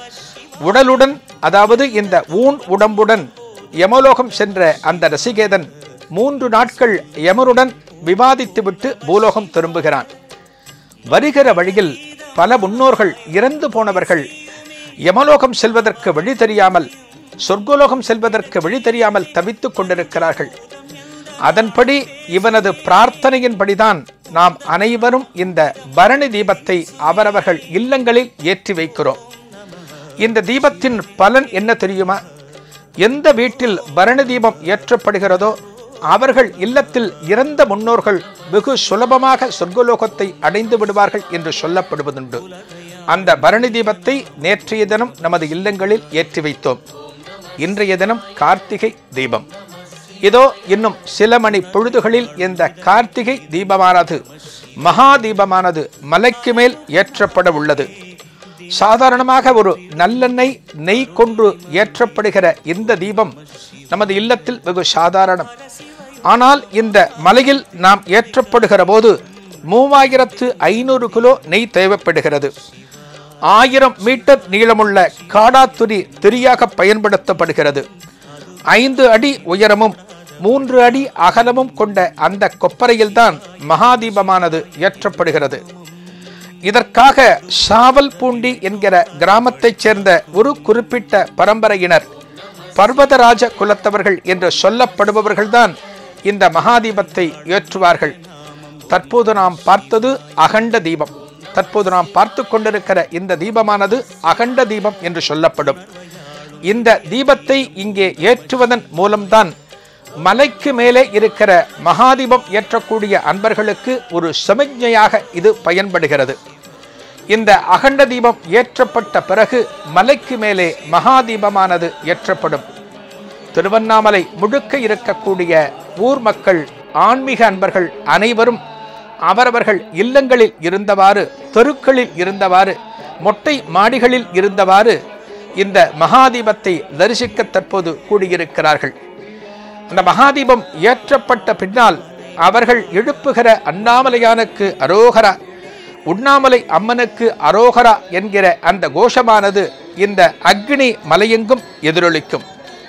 உடலுடன் அதாவது இந்த ஊன் உடம்புடன் யமலோகம் சென்ற அந்த ரசிகேதன் மூன்று நாட்கள் யமருடன் விவாதித்துவிட்டு பூலோகம் திரும்புகிறான் வருகிற வழியில் பல முன்னோர்கள் இறந்து போனவர்கள் யமலோகம் செல்வதற்கு வழி தெரியாமல் சொர்க்கலோகம் செல்வதற்கு வழி தெரியாமல் தவித்துக் கொண்டிருக்கிறார்கள் அதன்படி இவனது பிரார்த்தனையின்படிதான் நாம் அனைவரும் இந்த பரணி தீபத்தை அவரவர்கள் இல்லங்களில் ஏற்றி வைக்கிறோம் இந்த தீபத்தின் பலன் என்ன தெரியுமா எந்த வீட்டில் பரணி தீபம் ஏற்றப்படுகிறதோ அவர்கள் இல்லத்தில் இறந்த முன்னோர்கள் வெகு சுலபமாக சொர்க்கலோகத்தை அடைந்து விடுவார்கள் என்று சொல்லப்படுவதுண்டு அந்த பரணி தீபத்தை நேற்றைய தினம் நமது இல்லங்களில் ஏற்றி வைத்தோம் இன்றைய தினம் கார்த்திகை தீபம் இதோ இன்னும் சில மணி பொழுதுகளில் இந்த கார்த்திகை தீபமானது மகா தீபமானது மலைக்கு மேல் ஏற்றப்பட உள்ளது சாதாரணமாக ஒரு நல்லெண்ணெய் நெய் கொண்டு ஏற்றப்படுகிற இந்த தீபம் நமது இல்லத்தில் வெகு சாதாரணம் ஆனால் இந்த மலையில் நாம் ஏற்றப்படுகிற போது மூவாயிரத்து ஐநூறு கிலோ நெய் தேவைப்படுகிறது ஆயிரம் மீட்டர் நீளமுள்ள காடாத்துரி திரியாக பயன்படுத்தப்படுகிறது ஐந்து அடி உயரமும் மூன்று அடி அகலமும் கொண்ட அந்த கொப்பரையில்தான் மகாதீபமானது ஏற்றப்படுகிறது இதற்காக சாவல்பூண்டி என்கிற கிராமத்தைச் சேர்ந்த ஒரு குறிப்பிட்ட பரம்பரையினர் பர்வதராஜ குலத்தவர்கள் என்று சொல்லப்படுபவர்கள்தான் இந்த மகாதீபத்தை ஏற்றுவார்கள் தற்போது நாம் பார்த்தது அகண்ட தீபம் தற்போது நாம் பார்த்து கொண்டிருக்கிற இந்த தீபமானது அகண்ட தீபம் என்று சொல்லப்படும் இந்த தீபத்தை இங்கே ஏற்றுவதன் மூலம்தான் மலைக்கு மேலே இருக்கிற மகாதீபம் ஏற்றக்கூடிய அன்பர்களுக்கு ஒரு சமிக்ஞையாக இது பயன்படுகிறது இந்த அகண்ட தீபம் ஏற்றப்பட்ட பிறகு மலைக்கு மேலே மகாதீபமானது ஏற்றப்படும் திருவண்ணாமலை முழுக்க இருக்கக்கூடிய ஊர் மக்கள் ஆன்மீக அன்பர்கள் அனைவரும் அவரவர்கள் இல்லங்களில் இருந்தவாறு தெருக்களில் இருந்தவாறு மொட்டை மாடிகளில் இருந்தவாறு இந்த மகாதீபத்தை தரிசிக்க தற்போது கூடியிருக்கிறார்கள் அந்த மகாதீபம் ஏற்றப்பட்ட பின்னால் அவர்கள் எழுப்புகிற அண்ணாமலையானுக்கு அரோகரா உண்ணாமலை அம்மனுக்கு அரோகரா என்கிற அந்த கோஷமானது இந்த அக்னி மலையெங்கும் எதிரொலிக்கும்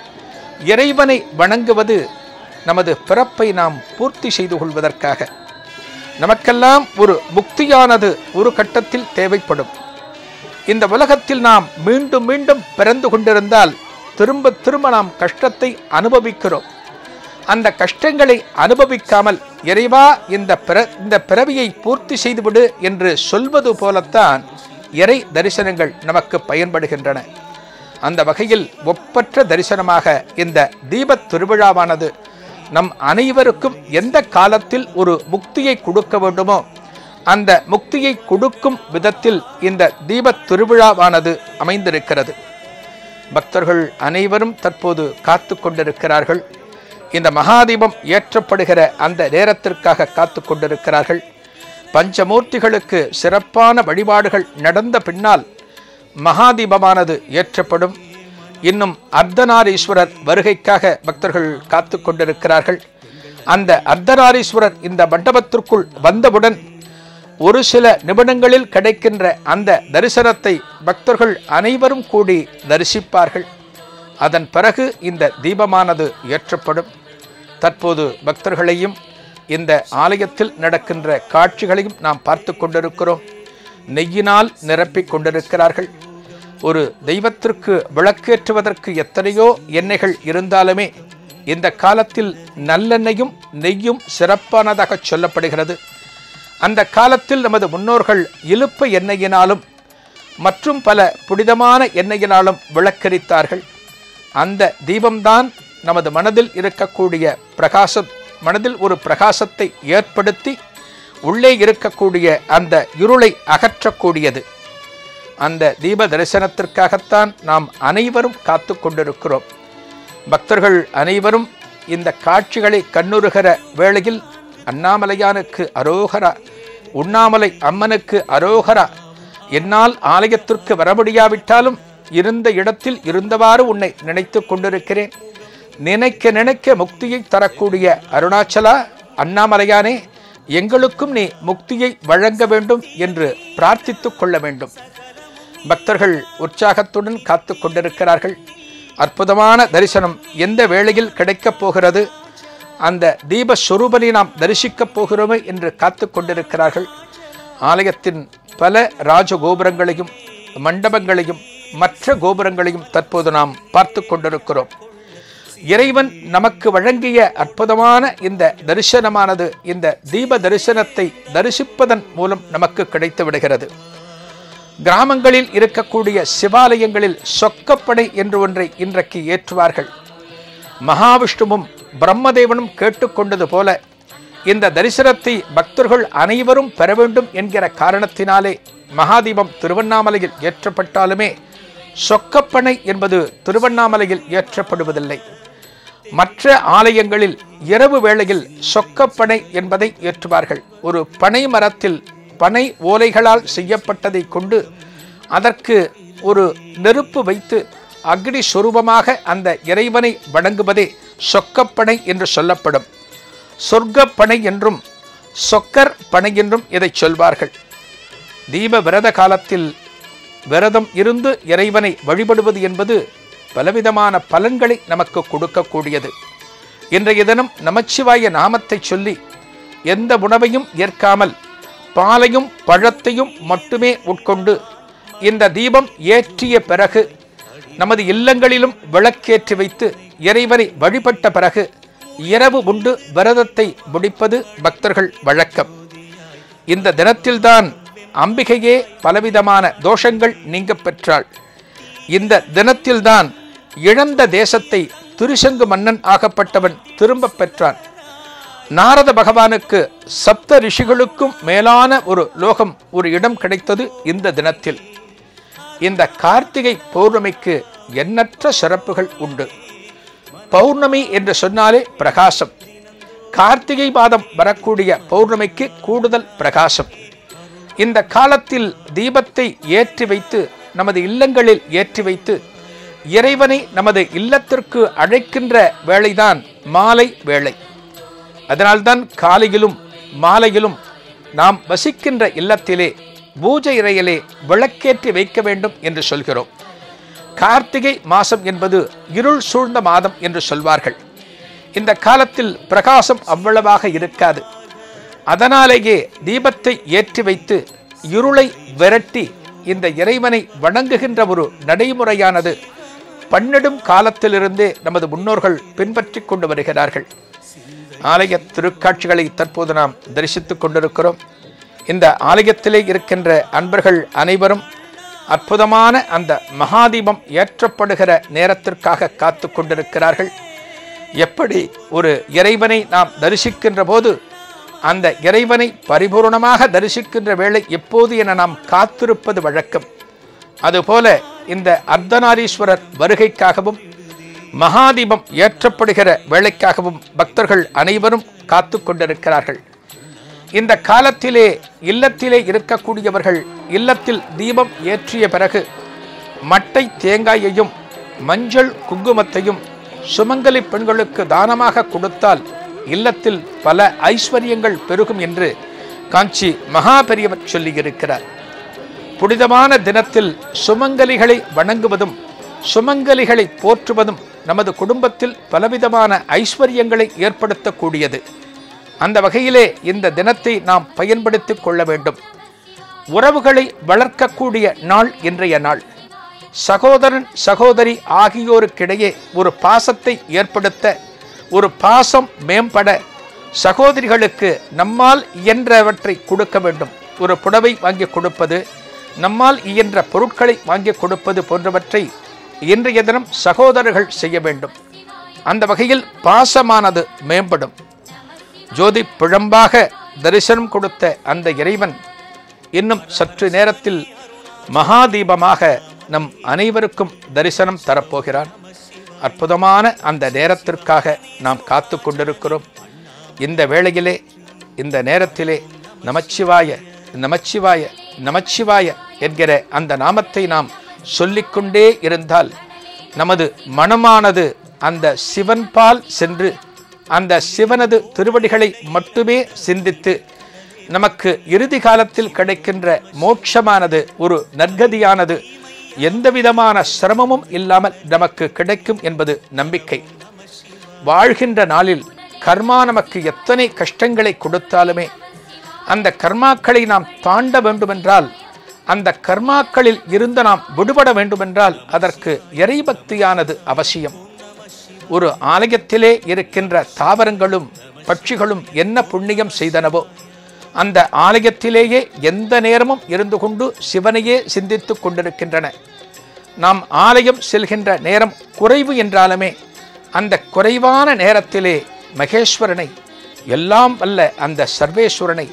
இறைவனை வணங்குவது நமது பிறப்பை நாம் பூர்த்தி செய்து கொள்வதற்காக நமக்கெல்லாம் ஒரு முக்தியானது ஒரு கட்டத்தில் தேவைப்படும் இந்த உலகத்தில் நாம் மீண்டும் மீண்டும் பிறந்து கொண்டிருந்தால் திரும்ப திரும்ப நாம் கஷ்டத்தை அனுபவிக்கிறோம் அந்த கஷ்டங்களை அனுபவிக்காமல் இறைவா இந்த பிற இந்த பிறவியை பூர்த்தி செய்துவிடு என்று சொல்வது போலத்தான் இறை தரிசனங்கள் நமக்கு பயன்படுகின்றன அந்த வகையில் ஒப்பற்ற தரிசனமாக இந்த தீபத் திருவிழாவானது நம் அனைவருக்கும் எந்த காலத்தில் ஒரு முக்தியை கொடுக்க வேண்டுமோ அந்த முக்தியை கொடுக்கும் விதத்தில் இந்த தீபத் திருவிழாவானது அமைந்திருக்கிறது பக்தர்கள் அனைவரும் தற்போது காத்து கொண்டிருக்கிறார்கள் இந்த மகாதீபம் ஏற்றப்படுகிற அந்த நேரத்திற்காக காத்து கொண்டிருக்கிறார்கள் பஞ்சமூர்த்திகளுக்கு சிறப்பான வழிபாடுகள் நடந்த பின்னால் மகாதீபமானது ஏற்றப்படும் இன்னும் அர்த்தநாரீஸ்வரர் வருகைக்காக பக்தர்கள் காத்து கொண்டிருக்கிறார்கள் அந்த அர்த்தநாரீஸ்வரர் இந்த மண்டபத்திற்குள் வந்தவுடன் ஒரு சில நிமிடங்களில் கிடைக்கின்ற அந்த தரிசனத்தை பக்தர்கள் அனைவரும் கூடி தரிசிப்பார்கள் அதன் பிறகு இந்த தீபமானது ஏற்றப்படும் தற்போது பக்தர்களையும் இந்த ஆலயத்தில் நடக்கின்ற காட்சிகளையும் நாம் பார்த்து கொண்டிருக்கிறோம் நெய்யினால் நிரப்பிக் கொண்டிருக்கிறார்கள் ஒரு தெய்வத்திற்கு விளக்கேற்றுவதற்கு எத்தனையோ எண்ணெய்கள் இருந்தாலுமே இந்த காலத்தில் நல்லெண்ணெயும் நெய்யும் சிறப்பானதாக சொல்லப்படுகிறது அந்த காலத்தில் நமது முன்னோர்கள் இலுப்ப எண்ணெயினாலும் மற்றும் பல புனிதமான எண்ணெயினாலும் விளக்கரித்தார்கள் அந்த தீபம்தான் நமது மனதில் இருக்கக்கூடிய பிரகாசம் மனதில் ஒரு பிரகாசத்தை ஏற்படுத்தி உள்ளே இருக்கக்கூடிய அந்த இருளை அகற்றக்கூடியது அந்த தீப தரிசனத்திற்காகத்தான் நாம் அனைவரும் காத்து கொண்டிருக்கிறோம் பக்தர்கள் அனைவரும் இந்த காட்சிகளை கண்ணுறுகிற வேளையில் அண்ணாமலையானுக்கு அரோகரா உண்ணாமலை அம்மனுக்கு அரோகரா என்னால் ஆலயத்திற்கு வர முடியாவிட்டாலும் இருந்த இடத்தில் இருந்தவாறு உன்னை நினைத்து கொண்டிருக்கிறேன் நினைக்க நினைக்க முக்தியை தரக்கூடிய அருணாச்சலா அண்ணாமலையானே எங்களுக்கும் நீ முக்தியை வழங்க வேண்டும் என்று பிரார்த்தித்துக் கொள்ள வேண்டும் பக்தர்கள் உற்சாகத்துடன் காத்து கொண்டிருக்கிறார்கள் அற்புதமான தரிசனம் எந்த வேளையில் கிடைக்கப் போகிறது அந்த தீப சொரூபனை நாம் தரிசிக்கப் போகிறோமே என்று காத்து கொண்டிருக்கிறார்கள் ஆலயத்தின் பல ராஜகோபுரங்களையும் மண்டபங்களையும் மற்ற கோபுரங்களையும் தற்போது நாம் பார்த்து கொண்டிருக்கிறோம் இறைவன் நமக்கு வழங்கிய அற்புதமான இந்த தரிசனமானது இந்த தீப தரிசனத்தை தரிசிப்பதன் மூலம் நமக்கு கிடைத்து விடுகிறது கிராமங்களில் இருக்கக்கூடிய சிவாலயங்களில் சொக்கப்படை என்று ஒன்றை இன்றைக்கு ஏற்றுவார்கள் மகாவிஷ்ணுவும் பிரம்மதேவனும் கேட்டுக்கொண்டது போல இந்த தரிசனத்தை பக்தர்கள் அனைவரும் பெற வேண்டும் என்கிற காரணத்தினாலே மகாதீபம் திருவண்ணாமலையில் ஏற்றப்பட்டாலுமே சொக்கப்பனை என்பது திருவண்ணாமலையில் ஏற்றப்படுவதில்லை மற்ற ஆலயங்களில் இரவு வேளையில் சொக்கப்பனை என்பதை ஏற்றுவார்கள் ஒரு பனை மரத்தில் பனை ஓலைகளால் செய்யப்பட்டதை கொண்டு அதற்கு ஒரு நெருப்பு வைத்து அக்னி சொரூபமாக அந்த இறைவனை வணங்குவதே சொக்கப்பனை என்று சொல்லப்படும் சொர்க்கப்பனை என்றும் சொக்கர் பனை என்றும் இதை சொல்வார்கள் தீப விரத காலத்தில் விரதம் இருந்து இறைவனை வழிபடுவது என்பது பலவிதமான பலன்களை நமக்கு கொடுக்கக்கூடியது இன்றைய தினம் நமச்சிவாய நாமத்தை சொல்லி எந்த உணவையும் ஏற்காமல் பாலையும் பழத்தையும் மட்டுமே உட்கொண்டு இந்த தீபம் ஏற்றிய பிறகு நமது இல்லங்களிலும் விளக்கேற்றி வைத்து இறைவனை வழிபட்ட பிறகு இரவு உண்டு விரதத்தை முடிப்பது பக்தர்கள் வழக்கம் இந்த தினத்தில்தான் அம்பிகையே பலவிதமான தோஷங்கள் நீங்க பெற்றாள் இந்த தினத்தில்தான் இழந்த தேசத்தை திருசங்கு மன்னன் ஆகப்பட்டவன் திரும்பப் பெற்றான் நாரத பகவானுக்கு சப்த ரிஷிகளுக்கும் மேலான ஒரு லோகம் ஒரு இடம் கிடைத்தது இந்த தினத்தில் இந்த கார்த்திகை பௌர்ணமிக்கு எண்ணற்ற சிறப்புகள் உண்டு பௌர்ணமி என்று சொன்னாலே பிரகாசம் கார்த்திகை மாதம் வரக்கூடிய பௌர்ணமிக்கு கூடுதல் பிரகாசம் இந்த காலத்தில் தீபத்தை ஏற்றி வைத்து நமது இல்லங்களில் ஏற்றி வைத்து இறைவனை நமது இல்லத்திற்கு அழைக்கின்ற வேளைதான் மாலை வேளை அதனால்தான் காலையிலும் மாலையிலும் நாம் வசிக்கின்ற இல்லத்திலே பூஜை இறையிலே விளக்கேற்றி வைக்க வேண்டும் என்று சொல்கிறோம் கார்த்திகை மாதம் என்பது இருள் சூழ்ந்த மாதம் என்று சொல்வார்கள் இந்த காலத்தில் பிரகாசம் அவ்வளவாக இருக்காது அதனாலேயே தீபத்தை ஏற்றி வைத்து இருளை விரட்டி இந்த இறைவனை வணங்குகின்ற ஒரு நடைமுறையானது பன்னெடும் காலத்திலிருந்தே நமது முன்னோர்கள் பின்பற்றிக் கொண்டு வருகிறார்கள் ஆலய திருக்காட்சிகளை தற்போது நாம் தரிசித்துக் கொண்டிருக்கிறோம் இந்த ஆலயத்திலே இருக்கின்ற அன்பர்கள் அனைவரும் அற்புதமான அந்த மகாதீபம் ஏற்றப்படுகிற நேரத்திற்காக காத்து கொண்டிருக்கிறார்கள் எப்படி ஒரு இறைவனை நாம் தரிசிக்கின்ற போது அந்த இறைவனை பரிபூர்ணமாக தரிசிக்கின்ற வேளை எப்போது என நாம் காத்திருப்பது வழக்கம் அதுபோல இந்த அர்த்தநாரீஸ்வரர் வருகைக்காகவும் மகாதீபம் ஏற்றப்படுகிற வேளைக்காகவும் பக்தர்கள் அனைவரும் காத்து கொண்டிருக்கிறார்கள் இந்த காலத்திலே இல்லத்திலே இருக்கக்கூடியவர்கள் இல்லத்தில் தீபம் ஏற்றிய பிறகு மட்டை தேங்காயையும் மஞ்சள் குங்குமத்தையும் சுமங்கலி பெண்களுக்கு தானமாக கொடுத்தால் இல்லத்தில் பல ஐஸ்வர்யங்கள் பெருகும் என்று காஞ்சி மகா பெரியவர் சொல்லியிருக்கிறார் புனிதமான தினத்தில் சுமங்கலிகளை வணங்குவதும் சுமங்கலிகளை போற்றுவதும் நமது குடும்பத்தில் பலவிதமான ஐஸ்வர்யங்களை ஏற்படுத்தக்கூடியது அந்த வகையிலே இந்த தினத்தை நாம் பயன்படுத்திக் கொள்ள வேண்டும் உறவுகளை வளர்க்கக்கூடிய நாள் இன்றைய நாள் சகோதரன் சகோதரி ஆகியோருக்கிடையே ஒரு பாசத்தை ஏற்படுத்த ஒரு பாசம் மேம்பட சகோதரிகளுக்கு நம்மால் இயன்றவற்றை கொடுக்க வேண்டும் ஒரு புடவை வாங்கி கொடுப்பது நம்மால் இயன்ற பொருட்களை வாங்கி கொடுப்பது போன்றவற்றை இன்றைய தினம் சகோதரர்கள் செய்ய வேண்டும் அந்த வகையில் பாசமானது மேம்படும் ஜோதி பிழம்பாக தரிசனம் கொடுத்த அந்த இறைவன் இன்னும் சற்று நேரத்தில் மகாதீபமாக நம் அனைவருக்கும் தரிசனம் தரப்போகிறான் அற்புதமான அந்த நேரத்திற்காக நாம் காத்து கொண்டிருக்கிறோம் இந்த வேளையிலே இந்த நேரத்திலே நமச்சிவாய நமச்சிவாய நமச்சிவாய என்கிற அந்த நாமத்தை நாம் சொல்லிக்கொண்டே இருந்தால் நமது மனமானது அந்த சிவன்பால் சென்று அந்த சிவனது திருவடிகளை மட்டுமே சிந்தித்து நமக்கு இறுதி காலத்தில் கிடைக்கின்ற மோட்சமானது ஒரு நற்கதியானது எந்தவிதமான சிரமமும் இல்லாமல் நமக்கு கிடைக்கும் என்பது நம்பிக்கை வாழ்கின்ற நாளில் கர்மா நமக்கு எத்தனை கஷ்டங்களை கொடுத்தாலுமே அந்த கர்மாக்களை நாம் தாண்ட வேண்டுமென்றால் அந்த கர்மாக்களில் இருந்து நாம் விடுபட வேண்டுமென்றால் அதற்கு இறைபக்தியானது அவசியம் ஒரு ஆலயத்திலே இருக்கின்ற தாவரங்களும் பட்சிகளும் என்ன புண்ணியம் செய்தனவோ அந்த ஆலயத்திலேயே எந்த நேரமும் இருந்து கொண்டு சிவனையே சிந்தித்துக் கொண்டிருக்கின்றன நாம் ஆலயம் செல்கின்ற நேரம் குறைவு என்றாலுமே அந்த குறைவான நேரத்திலே மகேஸ்வரனை எல்லாம் வல்ல அந்த சர்வேஸ்வரனை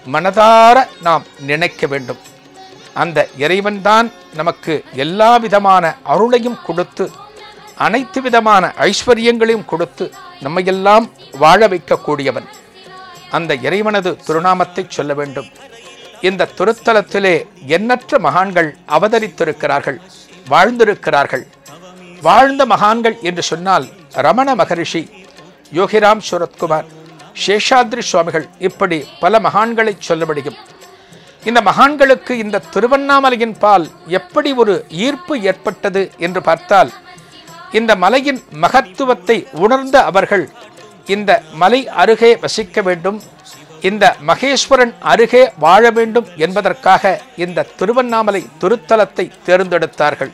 மனதார நாம் நினைக்க வேண்டும் அந்த இறைவன்தான் நமக்கு எல்லா விதமான அருளையும் கொடுத்து அனைத்து விதமான ஐஸ்வர்யங்களையும் கொடுத்து நம்மையெல்லாம் வாழ வைக்கக்கூடியவன் அந்த இறைவனது திருநாமத்தை சொல்ல வேண்டும் இந்த திருத்தலத்திலே எண்ணற்ற மகான்கள் அவதரித்திருக்கிறார்கள் வாழ்ந்திருக்கிறார்கள் வாழ்ந்த மகான்கள் என்று சொன்னால் ரமண மகரிஷி யோகிராம் சுரத்குமார் சேஷாத்ரி சுவாமிகள் இப்படி பல மகான்களை சொல்ல முடியும் இந்த மகான்களுக்கு இந்த திருவண்ணாமலையின் பால் எப்படி ஒரு ஈர்ப்பு ஏற்பட்டது என்று பார்த்தால் இந்த மலையின் மகத்துவத்தை உணர்ந்த அவர்கள் இந்த மலை அருகே வசிக்க வேண்டும் இந்த மகேஸ்வரன் அருகே வாழ வேண்டும் என்பதற்காக இந்த திருவண்ணாமலை திருத்தலத்தை தேர்ந்தெடுத்தார்கள்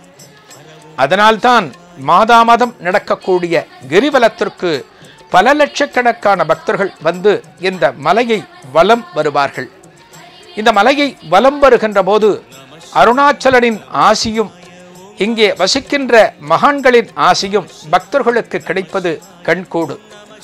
அதனால்தான் மாதா மாதம் நடக்கக்கூடிய கிரிவலத்திற்கு பல லட்சக்கணக்கான பக்தர்கள் வந்து இந்த மலையை வலம் வருவார்கள் இந்த மலையை வலம் வருகின்ற போது அருணாச்சலனின் ஆசியும் இங்கே வசிக்கின்ற மகான்களின் ஆசியும் பக்தர்களுக்கு கிடைப்பது கண்கூடு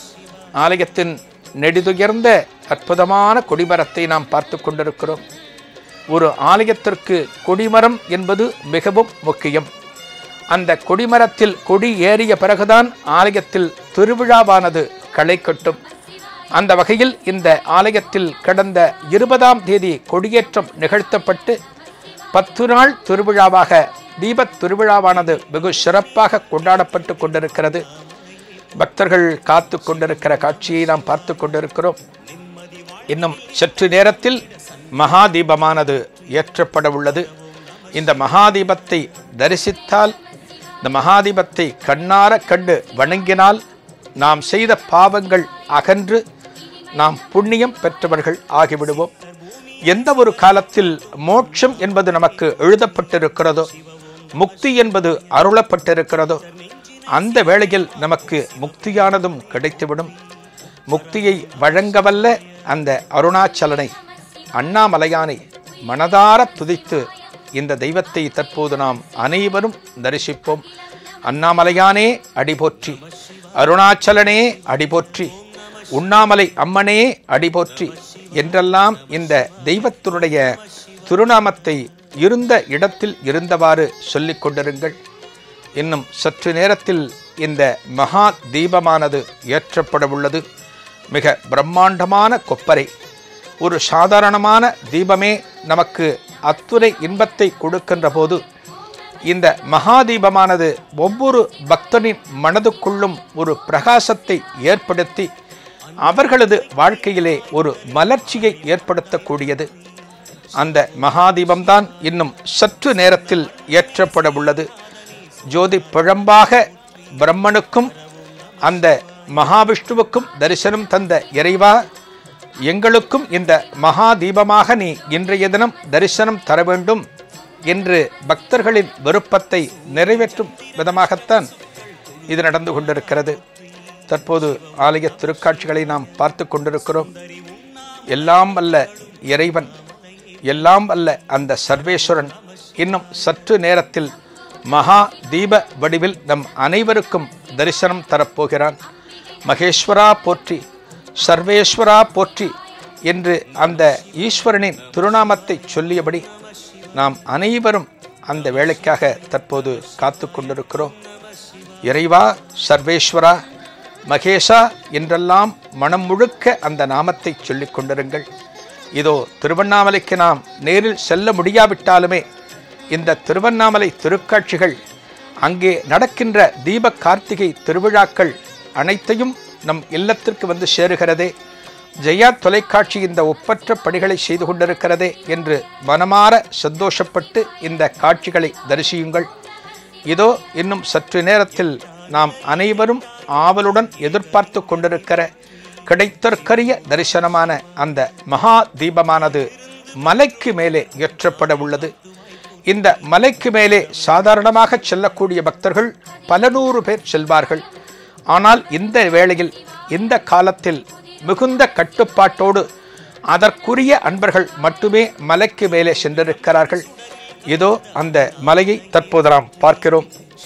ஆலயத்தின் நெடிதுயர்ந்த அற்புதமான கொடிமரத்தை நாம் பார்த்து கொண்டிருக்கிறோம் ஒரு ஆலயத்திற்கு கொடிமரம் என்பது மிகவும் முக்கியம் அந்த கொடிமரத்தில் கொடி ஏறிய பிறகுதான் ஆலயத்தில் திருவிழாவானது களை கட்டும் அந்த வகையில் இந்த ஆலயத்தில் கடந்த இருபதாம் தேதி கொடியேற்றம் நிகழ்த்தப்பட்டு பத்து நாள் திருவிழாவாக தீபத் திருவிழாவானது வெகு சிறப்பாக கொண்டாடப்பட்டு கொண்டிருக்கிறது பக்தர்கள் காத்து கொண்டிருக்கிற காட்சியை நாம் பார்த்து கொண்டிருக்கிறோம் இன்னும் சற்று நேரத்தில் மகாதீபமானது ஏற்றப்பட உள்ளது இந்த மகாதீபத்தை தரிசித்தால் இந்த மகாதீபத்தை கண்ணார கண்டு வணங்கினால் நாம் செய்த பாவங்கள் அகன்று நாம் புண்ணியம் பெற்றவர்கள் ஆகிவிடுவோம் எந்த ஒரு காலத்தில் மோட்சம் என்பது நமக்கு எழுதப்பட்டிருக்கிறதோ முக்தி என்பது அருளப்பட்டிருக்கிறதோ அந்த வேளையில் நமக்கு முக்தியானதும் கிடைத்துவிடும் முக்தியை வழங்கவல்ல அந்த அருணாச்சலனை அண்ணாமலையானை மனதார துதித்து இந்த தெய்வத்தை தற்போது நாம் அனைவரும் தரிசிப்போம் அண்ணாமலையானே அடிபோற்றி அருணாச்சலனே அடிபோற்றி உண்ணாமலை அம்மனே அடிபோற்றி என்றெல்லாம் இந்த தெய்வத்தினுடைய திருநாமத்தை இருந்த இடத்தில் இருந்தவாறு சொல்லிக் கொண்டிருங்கள் இன்னும் சற்று நேரத்தில் இந்த மகா தீபமானது ஏற்றப்பட உள்ளது மிக பிரம்மாண்டமான கொப்பரை ஒரு சாதாரணமான தீபமே நமக்கு அத்துணை இன்பத்தை கொடுக்கின்ற போது இந்த மகாதீபமானது ஒவ்வொரு பக்தனின் மனதுக்குள்ளும் ஒரு பிரகாசத்தை ஏற்படுத்தி அவர்களது வாழ்க்கையிலே ஒரு மலர்ச்சியை ஏற்படுத்தக்கூடியது அந்த மகாதீபம்தான் இன்னும் சற்று நேரத்தில் ஏற்றப்பட உள்ளது ஜோதி பிழம்பாக பிரம்மனுக்கும் அந்த மகாவிஷ்ணுவுக்கும் தரிசனம் தந்த இறைவா எங்களுக்கும் இந்த மகா தீபமாக நீ இன்றைய தினம் தரிசனம் தர வேண்டும் என்று பக்தர்களின் விருப்பத்தை நிறைவேற்றும் விதமாகத்தான் இது நடந்து கொண்டிருக்கிறது தற்போது ஆலய திருக்காட்சிகளை நாம் பார்த்து கொண்டிருக்கிறோம் எல்லாம் அல்ல இறைவன் எல்லாம் அல்ல அந்த சர்வேஸ்வரன் இன்னும் சற்று நேரத்தில் மகா தீப வடிவில் நம் அனைவருக்கும் தரிசனம் தரப்போகிறான் மகேஸ்வரா போற்றி சர்வேஸ்வரா போற்றி என்று அந்த ஈஸ்வரனின் திருநாமத்தை சொல்லியபடி நாம் அனைவரும் அந்த வேலைக்காக தற்போது காத்து கொண்டிருக்கிறோம் இறைவா சர்வேஸ்வரா மகேஷா என்றெல்லாம் மனம் முழுக்க அந்த நாமத்தை சொல்லிக் கொண்டிருங்கள் இதோ திருவண்ணாமலைக்கு நாம் நேரில் செல்ல முடியாவிட்டாலுமே இந்த திருவண்ணாமலை திருக்காட்சிகள் அங்கே நடக்கின்ற தீப கார்த்திகை திருவிழாக்கள் அனைத்தையும் நம் இல்லத்திற்கு வந்து சேருகிறதே ஜெயா தொலைக்காட்சி இந்த ஒப்பற்ற பணிகளை செய்து கொண்டிருக்கிறதே என்று மனமாற சந்தோஷப்பட்டு இந்த காட்சிகளை தரிசியுங்கள் இதோ இன்னும் சற்று நேரத்தில் நாம் அனைவரும் ஆவலுடன் எதிர்பார்த்து கொண்டிருக்கிற கிடைத்தற்கரிய தரிசனமான அந்த மகா தீபமானது மலைக்கு மேலே ஏற்றப்பட உள்ளது இந்த மலைக்கு மேலே சாதாரணமாக செல்லக்கூடிய பக்தர்கள் பல நூறு பேர் செல்வார்கள் ஆனால் இந்த வேளையில் இந்த காலத்தில் மிகுந்த கட்டுப்பாட்டோடு அதற்குரிய அன்பர்கள் மட்டுமே மலைக்கு மேலே சென்றிருக்கிறார்கள் இதோ அந்த மலையை தற்போது நாம் பார்க்கிறோம்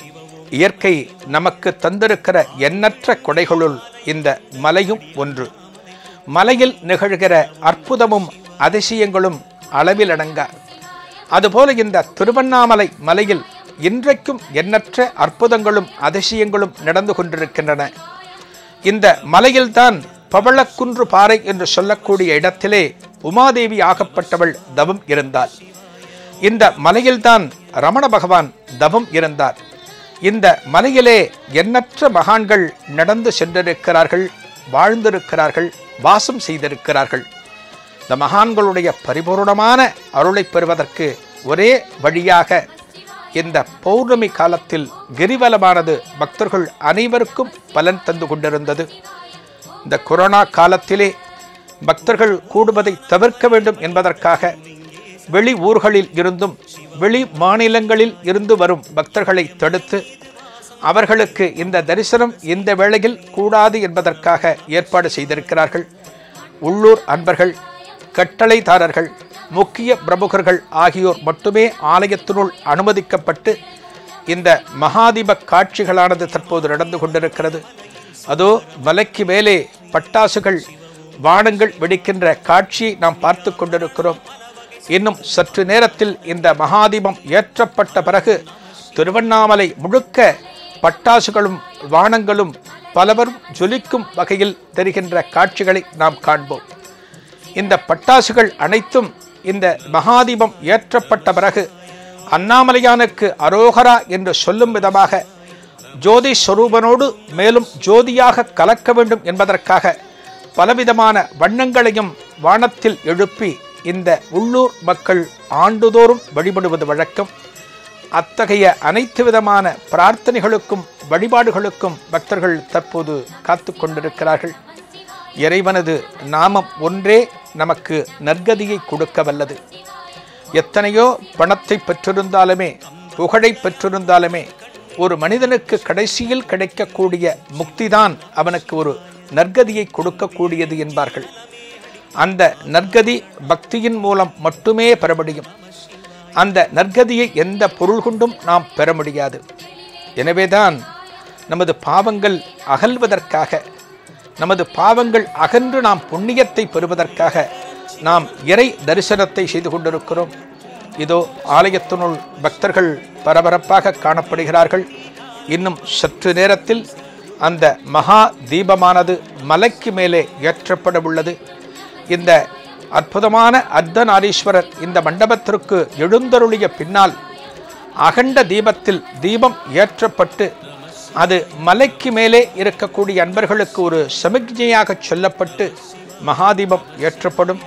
இயற்கை நமக்கு தந்திருக்கிற எண்ணற்ற கொடைகளுள் இந்த மலையும் ஒன்று மலையில் நிகழ்கிற அற்புதமும் அதிசயங்களும் அளவில் அடங்கா அதுபோல இந்த திருவண்ணாமலை மலையில் இன்றைக்கும் எண்ணற்ற அற்புதங்களும் அதிசயங்களும் நடந்து கொண்டிருக்கின்றன இந்த மலையில்தான் பவளக்குன்று பாறை என்று சொல்லக்கூடிய இடத்திலே உமாதேவி ஆகப்பட்டவள் தவம் இருந்தாள் இந்த மலையில்தான் ரமண பகவான் தவம் இருந்தார் இந்த மலையிலே எண்ணற்ற மகான்கள் நடந்து சென்றிருக்கிறார்கள் வாழ்ந்திருக்கிறார்கள் வாசம் செய்திருக்கிறார்கள் இந்த மகான்களுடைய பரிபூர்ணமான அருளை பெறுவதற்கு ஒரே வழியாக இந்த பௌர்ணமி காலத்தில் கிரிவலமானது பக்தர்கள் அனைவருக்கும் பலன் தந்து கொண்டிருந்தது இந்த கொரோனா காலத்திலே பக்தர்கள் கூடுவதை தவிர்க்க வேண்டும் என்பதற்காக வெளி ஊர்களில் இருந்தும் வெளி மாநிலங்களில் இருந்து வரும் பக்தர்களை தடுத்து அவர்களுக்கு இந்த தரிசனம் இந்த வேளையில் கூடாது என்பதற்காக ஏற்பாடு செய்திருக்கிறார்கள் உள்ளூர் அன்பர்கள் கட்டளைதாரர்கள் முக்கிய பிரமுகர்கள் ஆகியோர் மட்டுமே ஆலயத்தினுள் அனுமதிக்கப்பட்டு இந்த மகாதீப காட்சிகளானது தற்போது நடந்து கொண்டிருக்கிறது அதோ மலைக்கு மேலே பட்டாசுகள் வானங்கள் வெடிக்கின்ற காட்சியை நாம் பார்த்து கொண்டிருக்கிறோம் இன்னும் சற்று நேரத்தில் இந்த மகாதீபம் ஏற்றப்பட்ட பிறகு திருவண்ணாமலை முழுக்க பட்டாசுகளும் வானங்களும் பலவரும் ஜொலிக்கும் வகையில் தெரிகின்ற காட்சிகளை நாம் காண்போம் இந்த பட்டாசுகள் அனைத்தும் இந்த மகாதீபம் ஏற்றப்பட்ட பிறகு அண்ணாமலையானுக்கு அரோகரா என்று சொல்லும் விதமாக ஜோதி ஸ்வரூபனோடு மேலும் ஜோதியாக கலக்க வேண்டும் என்பதற்காக பலவிதமான வண்ணங்களையும் வானத்தில் எழுப்பி இந்த உள்ளூர் மக்கள் ஆண்டுதோறும் வழிபடுவது வழக்கம் அத்தகைய அனைத்து விதமான பிரார்த்தனைகளுக்கும் வழிபாடுகளுக்கும் பக்தர்கள் தற்போது காத்து கொண்டிருக்கிறார்கள் இறைவனது நாமம் ஒன்றே நமக்கு நற்கதியை கொடுக்க வல்லது எத்தனையோ பணத்தை பெற்றிருந்தாலுமே புகழை பெற்றிருந்தாலுமே ஒரு மனிதனுக்கு கடைசியில் கிடைக்கக்கூடிய முக்திதான் அவனுக்கு ஒரு நற்கதியை கொடுக்கக்கூடியது என்பார்கள் அந்த நற்கதி பக்தியின் மூலம் மட்டுமே பெற முடியும் அந்த நற்கதியை எந்த பொருள் கொண்டும் நாம் பெற முடியாது எனவேதான் நமது பாவங்கள் அகல்வதற்காக நமது பாவங்கள் அகன்று நாம் புண்ணியத்தை பெறுவதற்காக நாம் இறை தரிசனத்தை செய்து கொண்டிருக்கிறோம் இதோ ஆலயத்தினுள் பக்தர்கள் பரபரப்பாக காணப்படுகிறார்கள் இன்னும் சற்று நேரத்தில் அந்த மகா தீபமானது மலைக்கு மேலே ஏற்றப்பட உள்ளது இந்த அற்புதமான அர்த்தநாரீஸ்வரர் இந்த மண்டபத்திற்கு எழுந்தருளிய பின்னால் அகண்ட தீபத்தில் தீபம் ஏற்றப்பட்டு அது மலைக்கு மேலே இருக்கக்கூடிய அன்பர்களுக்கு ஒரு சமிக்ஞையாக சொல்லப்பட்டு மகாதீபம் ஏற்றப்படும்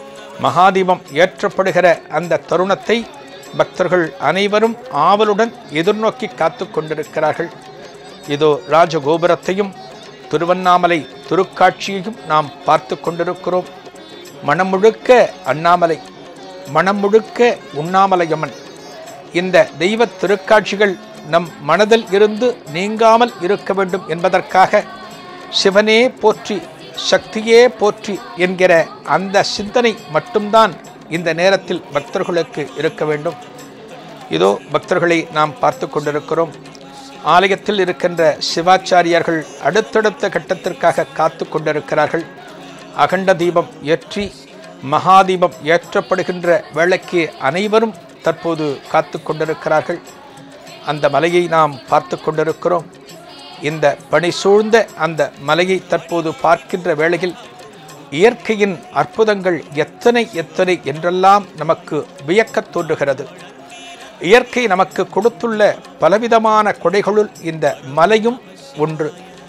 மகாதீபம் ஏற்றப்படுகிற அந்த தருணத்தை பக்தர்கள் அனைவரும் ஆவலுடன் எதிர்நோக்கி காத்து கொண்டிருக்கிறார்கள் இதோ ராஜகோபுரத்தையும் திருவண்ணாமலை திருக்காட்சியையும் நாம் பார்த்து கொண்டிருக்கிறோம் மனம் முழுக்க அண்ணாமலை மனம் முழுக்க உண்ணாமலையம்மன் இந்த தெய்வ திருக்காட்சிகள் நம் மனதில் இருந்து நீங்காமல் இருக்க வேண்டும் என்பதற்காக சிவனே போற்றி சக்தியே போற்றி என்கிற அந்த சிந்தனை மட்டும்தான் இந்த நேரத்தில் பக்தர்களுக்கு இருக்க வேண்டும் இதோ பக்தர்களை நாம் பார்த்து கொண்டிருக்கிறோம் ஆலயத்தில் இருக்கின்ற சிவாச்சாரியார்கள் அடுத்தடுத்த கட்டத்திற்காக காத்து கொண்டிருக்கிறார்கள் அகண்ட தீபம் ஏற்றி மகாதீபம் ஏற்றப்படுகின்ற வேளைக்கு அனைவரும் தற்போது காத்து கொண்டிருக்கிறார்கள் அந்த மலையை நாம் பார்த்து கொண்டிருக்கிறோம் இந்த பனி சூழ்ந்த அந்த மலையை தற்போது பார்க்கின்ற வேளையில் இயற்கையின் அற்புதங்கள் எத்தனை எத்தனை என்றெல்லாம் நமக்கு வியக்கத் தோன்றுகிறது இயற்கை நமக்கு கொடுத்துள்ள பலவிதமான கொடைகளுள் இந்த மலையும் ஒன்று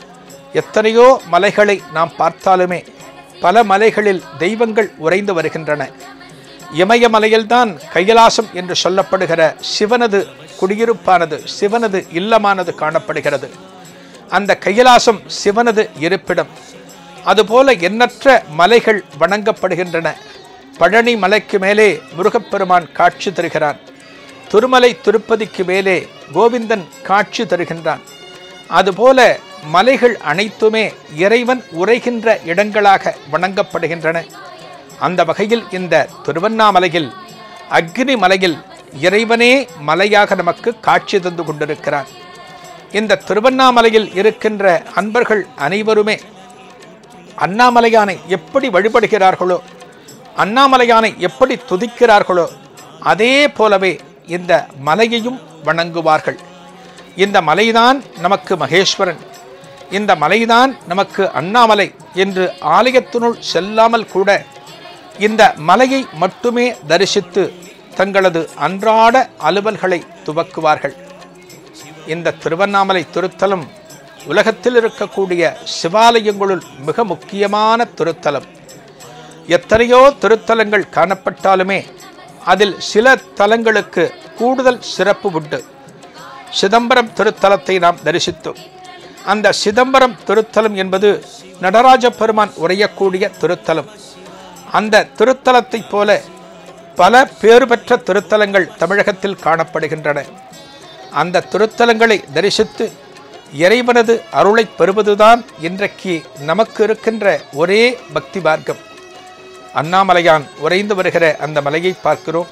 எத்தனையோ மலைகளை நாம் பார்த்தாலுமே பல மலைகளில் தெய்வங்கள் உறைந்து வருகின்றன இமயமலையில்தான் கைலாசம் என்று சொல்லப்படுகிற சிவனது குடியிருப்பானது சிவனது இல்லமானது காணப்படுகிறது அந்த கைலாசம் சிவனது இருப்பிடம் அதுபோல எண்ணற்ற மலைகள் வணங்கப்படுகின்றன பழனி மலைக்கு மேலே முருகப்பெருமான் காட்சி தருகிறான் திருமலை திருப்பதிக்கு மேலே கோவிந்தன் காட்சி தருகின்றான் அதுபோல மலைகள் அனைத்துமே இறைவன் உரைகின்ற இடங்களாக வணங்கப்படுகின்றன அந்த வகையில் இந்த திருவண்ணாமலையில் அக்னி மலையில் இறைவனே மலையாக நமக்கு காட்சி தந்து கொண்டிருக்கிறான் இந்த திருவண்ணாமலையில் இருக்கின்ற அன்பர்கள் அனைவருமே அண்ணாமலையானை எப்படி வழிபடுகிறார்களோ அண்ணாமலையானை எப்படி துதிக்கிறார்களோ அதே போலவே இந்த மலையையும் வணங்குவார்கள் இந்த மலைதான் நமக்கு மகேஸ்வரன் இந்த மலைதான் நமக்கு அண்ணாமலை என்று ஆலயத்தினுள் செல்லாமல் கூட இந்த மலையை மட்டுமே தரிசித்து தங்களது அன்றாட அலுவல்களை துவக்குவார்கள் இந்த திருவண்ணாமலை திருத்தலம் உலகத்தில் இருக்கக்கூடிய சிவாலயங்களுள் மிக முக்கியமான திருத்தலம் எத்தனையோ திருத்தலங்கள் காணப்பட்டாலுமே அதில் சில தலங்களுக்கு கூடுதல் சிறப்பு உண்டு சிதம்பரம் திருத்தலத்தை நாம் தரிசித்தோம் அந்த சிதம்பரம் திருத்தலம் என்பது நடராஜ பெருமான் உரையக்கூடிய திருத்தலம் அந்த திருத்தலத்தைப் போல பல பேறு பெற்ற திருத்தலங்கள் தமிழகத்தில் காணப்படுகின்றன அந்த திருத்தலங்களை தரிசித்து இறைவனது அருளை பெறுவதுதான் இன்றைக்கு நமக்கு இருக்கின்ற ஒரே பக்தி மார்க்கம் அண்ணாமலையான் உறைந்து வருகிற அந்த மலையை பார்க்கிறோம்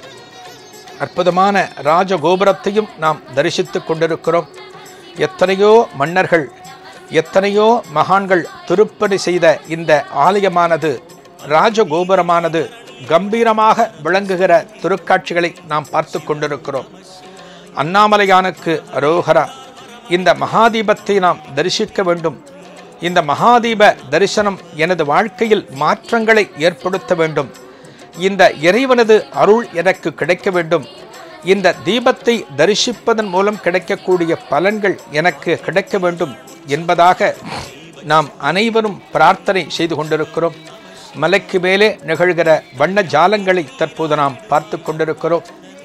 அற்புதமான ராஜகோபுரத்தையும் நாம் தரிசித்து கொண்டிருக்கிறோம் எத்தனையோ மன்னர்கள் எத்தனையோ மகான்கள் திருப்பணி செய்த இந்த ஆலயமானது ராஜகோபுரமானது கம்பீரமாக விளங்குகிற திருக்காட்சிகளை நாம் பார்த்து கொண்டிருக்கிறோம் அண்ணாமலையானுக்கு அரோகரா இந்த மகாதீபத்தை நாம் தரிசிக்க வேண்டும் இந்த மகாதீப தரிசனம் எனது வாழ்க்கையில் மாற்றங்களை ஏற்படுத்த வேண்டும் இந்த இறைவனது அருள் எனக்கு கிடைக்க வேண்டும் இந்த தீபத்தை தரிசிப்பதன் மூலம் கிடைக்கக்கூடிய பலன்கள் எனக்கு கிடைக்க வேண்டும் என்பதாக நாம் அனைவரும் பிரார்த்தனை செய்து கொண்டிருக்கிறோம் மலைக்கு மேலே நிகழ்கிற வண்ண ஜாலங்களை தற்போது நாம் பார்த்து கொண்டிருக்கிறோம்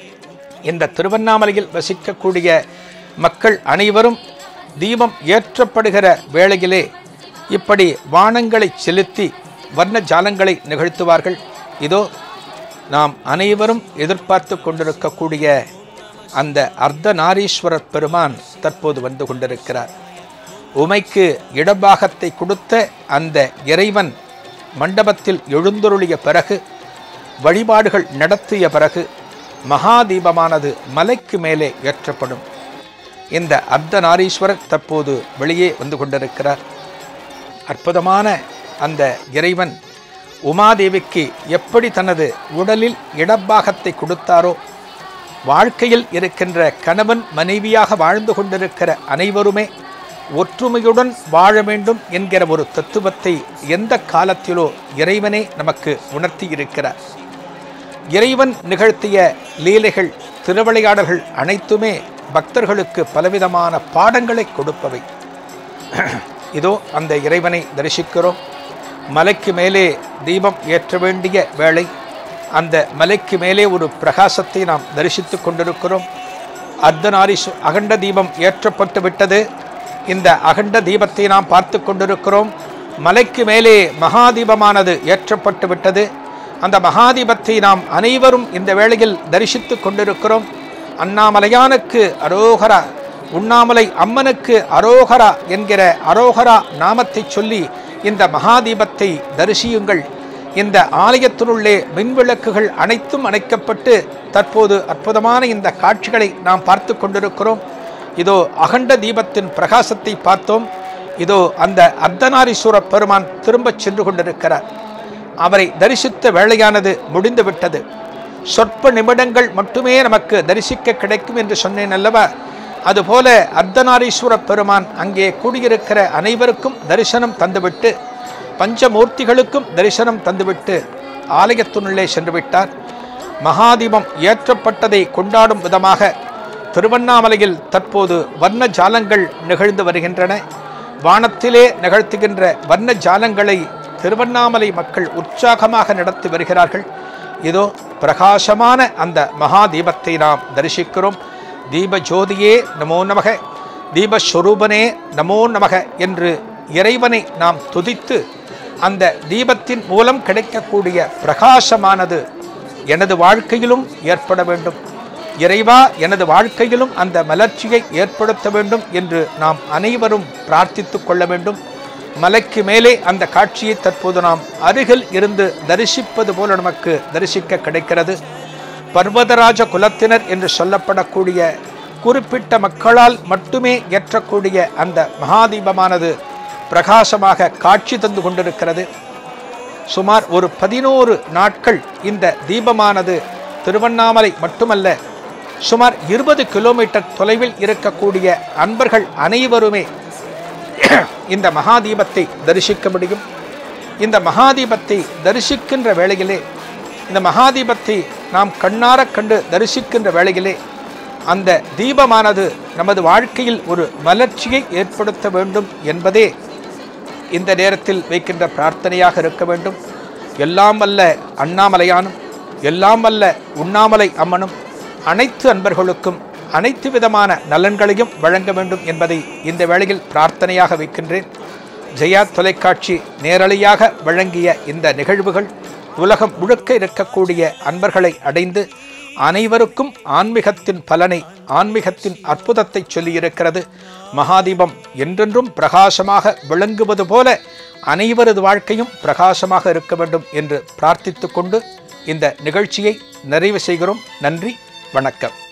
இந்த திருவண்ணாமலையில் வசிக்கக்கூடிய மக்கள் அனைவரும் தீபம் ஏற்றப்படுகிற வேளையிலே இப்படி வானங்களை செலுத்தி வர்ண ஜாலங்களை நிகழ்த்துவார்கள் இதோ நாம் அனைவரும் எதிர்பார்த்து கொண்டிருக்கக்கூடிய அந்த அர்த்தநாரீஸ்வரர் பெருமான் தற்போது வந்து கொண்டிருக்கிறார் உமைக்கு இடபாகத்தை கொடுத்த அந்த இறைவன் மண்டபத்தில் எழுந்தருளிய பிறகு வழிபாடுகள் நடத்திய பிறகு மகாதீபமானது மலைக்கு மேலே ஏற்றப்படும் இந்த அர்த்தநாரீஸ்வரர் தற்போது வெளியே வந்து கொண்டிருக்கிறார் அற்புதமான அந்த இறைவன் உமாதேவிக்கு எப்படி தனது உடலில் இடப்பாகத்தை கொடுத்தாரோ வாழ்க்கையில் இருக்கின்ற கணவன் மனைவியாக வாழ்ந்து கொண்டிருக்கிற அனைவருமே ஒற்றுமையுடன் வாழ வேண்டும் என்கிற ஒரு தத்துவத்தை எந்த காலத்திலோ இறைவனே நமக்கு உணர்த்தி இருக்கிறார் இறைவன் நிகழ்த்திய லீலைகள் திருவிளையாடல்கள் அனைத்துமே பக்தர்களுக்கு பலவிதமான பாடங்களை கொடுப்பவை இதோ அந்த இறைவனை தரிசிக்கிறோம் மலைக்கு மேலே தீபம் ஏற்ற வேண்டிய வேளை அந்த மலைக்கு மேலே ஒரு பிரகாசத்தை நாம் தரிசித்து கொண்டிருக்கிறோம் அர்த்தநாரீஸ் அகண்ட தீபம் ஏற்றப்பட்டு விட்டது இந்த அகண்ட தீபத்தை நாம் பார்த்து கொண்டிருக்கிறோம் மலைக்கு மேலே மகாதீபமானது ஏற்றப்பட்டு விட்டது அந்த மகாதீபத்தை நாம் அனைவரும் இந்த வேளையில் தரிசித்து கொண்டிருக்கிறோம் அண்ணாமலையானுக்கு அரோகரா உண்ணாமலை அம்மனுக்கு அரோகரா என்கிற அரோகரா நாமத்தை சொல்லி இந்த மகாதீபத்தை தரிசியுங்கள் இந்த ஆலயத்தினுள்ளே மின்விளக்குகள் அனைத்தும் அணைக்கப்பட்டு தற்போது அற்புதமான இந்த காட்சிகளை நாம் பார்த்து கொண்டிருக்கிறோம் இதோ அகண்ட தீபத்தின் பிரகாசத்தை பார்த்தோம் இதோ அந்த அர்த்தநாரீஸ்வர பெருமான் திரும்பச் சென்று கொண்டிருக்கிறார் அவரை தரிசித்த வேளையானது முடிந்துவிட்டது சொற்ப நிமிடங்கள் மட்டுமே நமக்கு தரிசிக்க கிடைக்கும் என்று சொன்னேன் அல்லவா அதுபோல அர்த்தநாரீஸ்வர பெருமான் அங்கே கூடியிருக்கிற அனைவருக்கும் தரிசனம் தந்துவிட்டு பஞ்சமூர்த்திகளுக்கும் தரிசனம் தந்துவிட்டு ஆலயத்தினுள்ளே சென்று விட்டார் மகாதீபம் ஏற்றப்பட்டதை கொண்டாடும் விதமாக திருவண்ணாமலையில் தற்போது வர்ண ஜாலங்கள் நிகழ்ந்து வருகின்றன வானத்திலே நிகழ்த்துகின்ற வர்ண ஜாலங்களை திருவண்ணாமலை மக்கள் உற்சாகமாக நடத்தி வருகிறார்கள் இதோ பிரகாசமான அந்த மகா தீபத்தை நாம் தரிசிக்கிறோம் தீப ஜோதியே நமோ நமக தீபஸ்வரூபனே நமோ நமக என்று இறைவனை நாம் துதித்து அந்த தீபத்தின் மூலம் கிடைக்கக்கூடிய பிரகாசமானது எனது வாழ்க்கையிலும் ஏற்பட வேண்டும் இறைவா எனது வாழ்க்கையிலும் அந்த மலர்ச்சியை ஏற்படுத்த வேண்டும் என்று நாம் அனைவரும் பிரார்த்தித்துக் கொள்ள வேண்டும் மலைக்கு மேலே அந்த காட்சியை தற்போது நாம் அருகில் இருந்து தரிசிப்பது போல நமக்கு தரிசிக்க கிடைக்கிறது பர்வதராஜ குலத்தினர் என்று சொல்லப்படக்கூடிய குறிப்பிட்ட மக்களால் மட்டுமே ஏற்றக்கூடிய அந்த மகாதீபமானது பிரகாசமாக காட்சி தந்து கொண்டிருக்கிறது சுமார் ஒரு பதினோரு நாட்கள் இந்த தீபமானது திருவண்ணாமலை மட்டுமல்ல சுமார் இருபது கிலோமீட்டர் தொலைவில் இருக்கக்கூடிய அன்பர்கள் அனைவருமே இந்த மகாதீபத்தை தரிசிக்க முடியும் இந்த மகாதீபத்தை தரிசிக்கின்ற வேளையிலே இந்த மகாதீபத்தை நாம் கண்ணார கண்டு தரிசிக்கின்ற வேளையிலே அந்த தீபமானது நமது வாழ்க்கையில் ஒரு மலர்ச்சியை ஏற்படுத்த வேண்டும் என்பதே இந்த நேரத்தில் வைக்கின்ற பிரார்த்தனையாக இருக்க வேண்டும் எல்லாம் வல்ல அண்ணாமலையானும் எல்லாம் வல்ல உண்ணாமலை அம்மனும் அனைத்து அன்பர்களுக்கும் அனைத்து விதமான நலன்களையும் வழங்க வேண்டும் என்பதை இந்த வேளையில் பிரார்த்தனையாக வைக்கின்றேன் ஜெயா தொலைக்காட்சி நேரலையாக வழங்கிய இந்த நிகழ்வுகள் உலகம் முழுக்க இருக்கக்கூடிய அன்பர்களை அடைந்து அனைவருக்கும் ஆன்மீகத்தின் பலனை ஆன்மீகத்தின் அற்புதத்தை சொல்லியிருக்கிறது மகாதீபம் என்றென்றும் பிரகாசமாக விளங்குவது போல அனைவரது வாழ்க்கையும் பிரகாசமாக இருக்க வேண்டும் என்று பிரார்த்தித்துக் கொண்டு இந்த நிகழ்ச்சியை நிறைவு செய்கிறோம் நன்றி வணக்கம்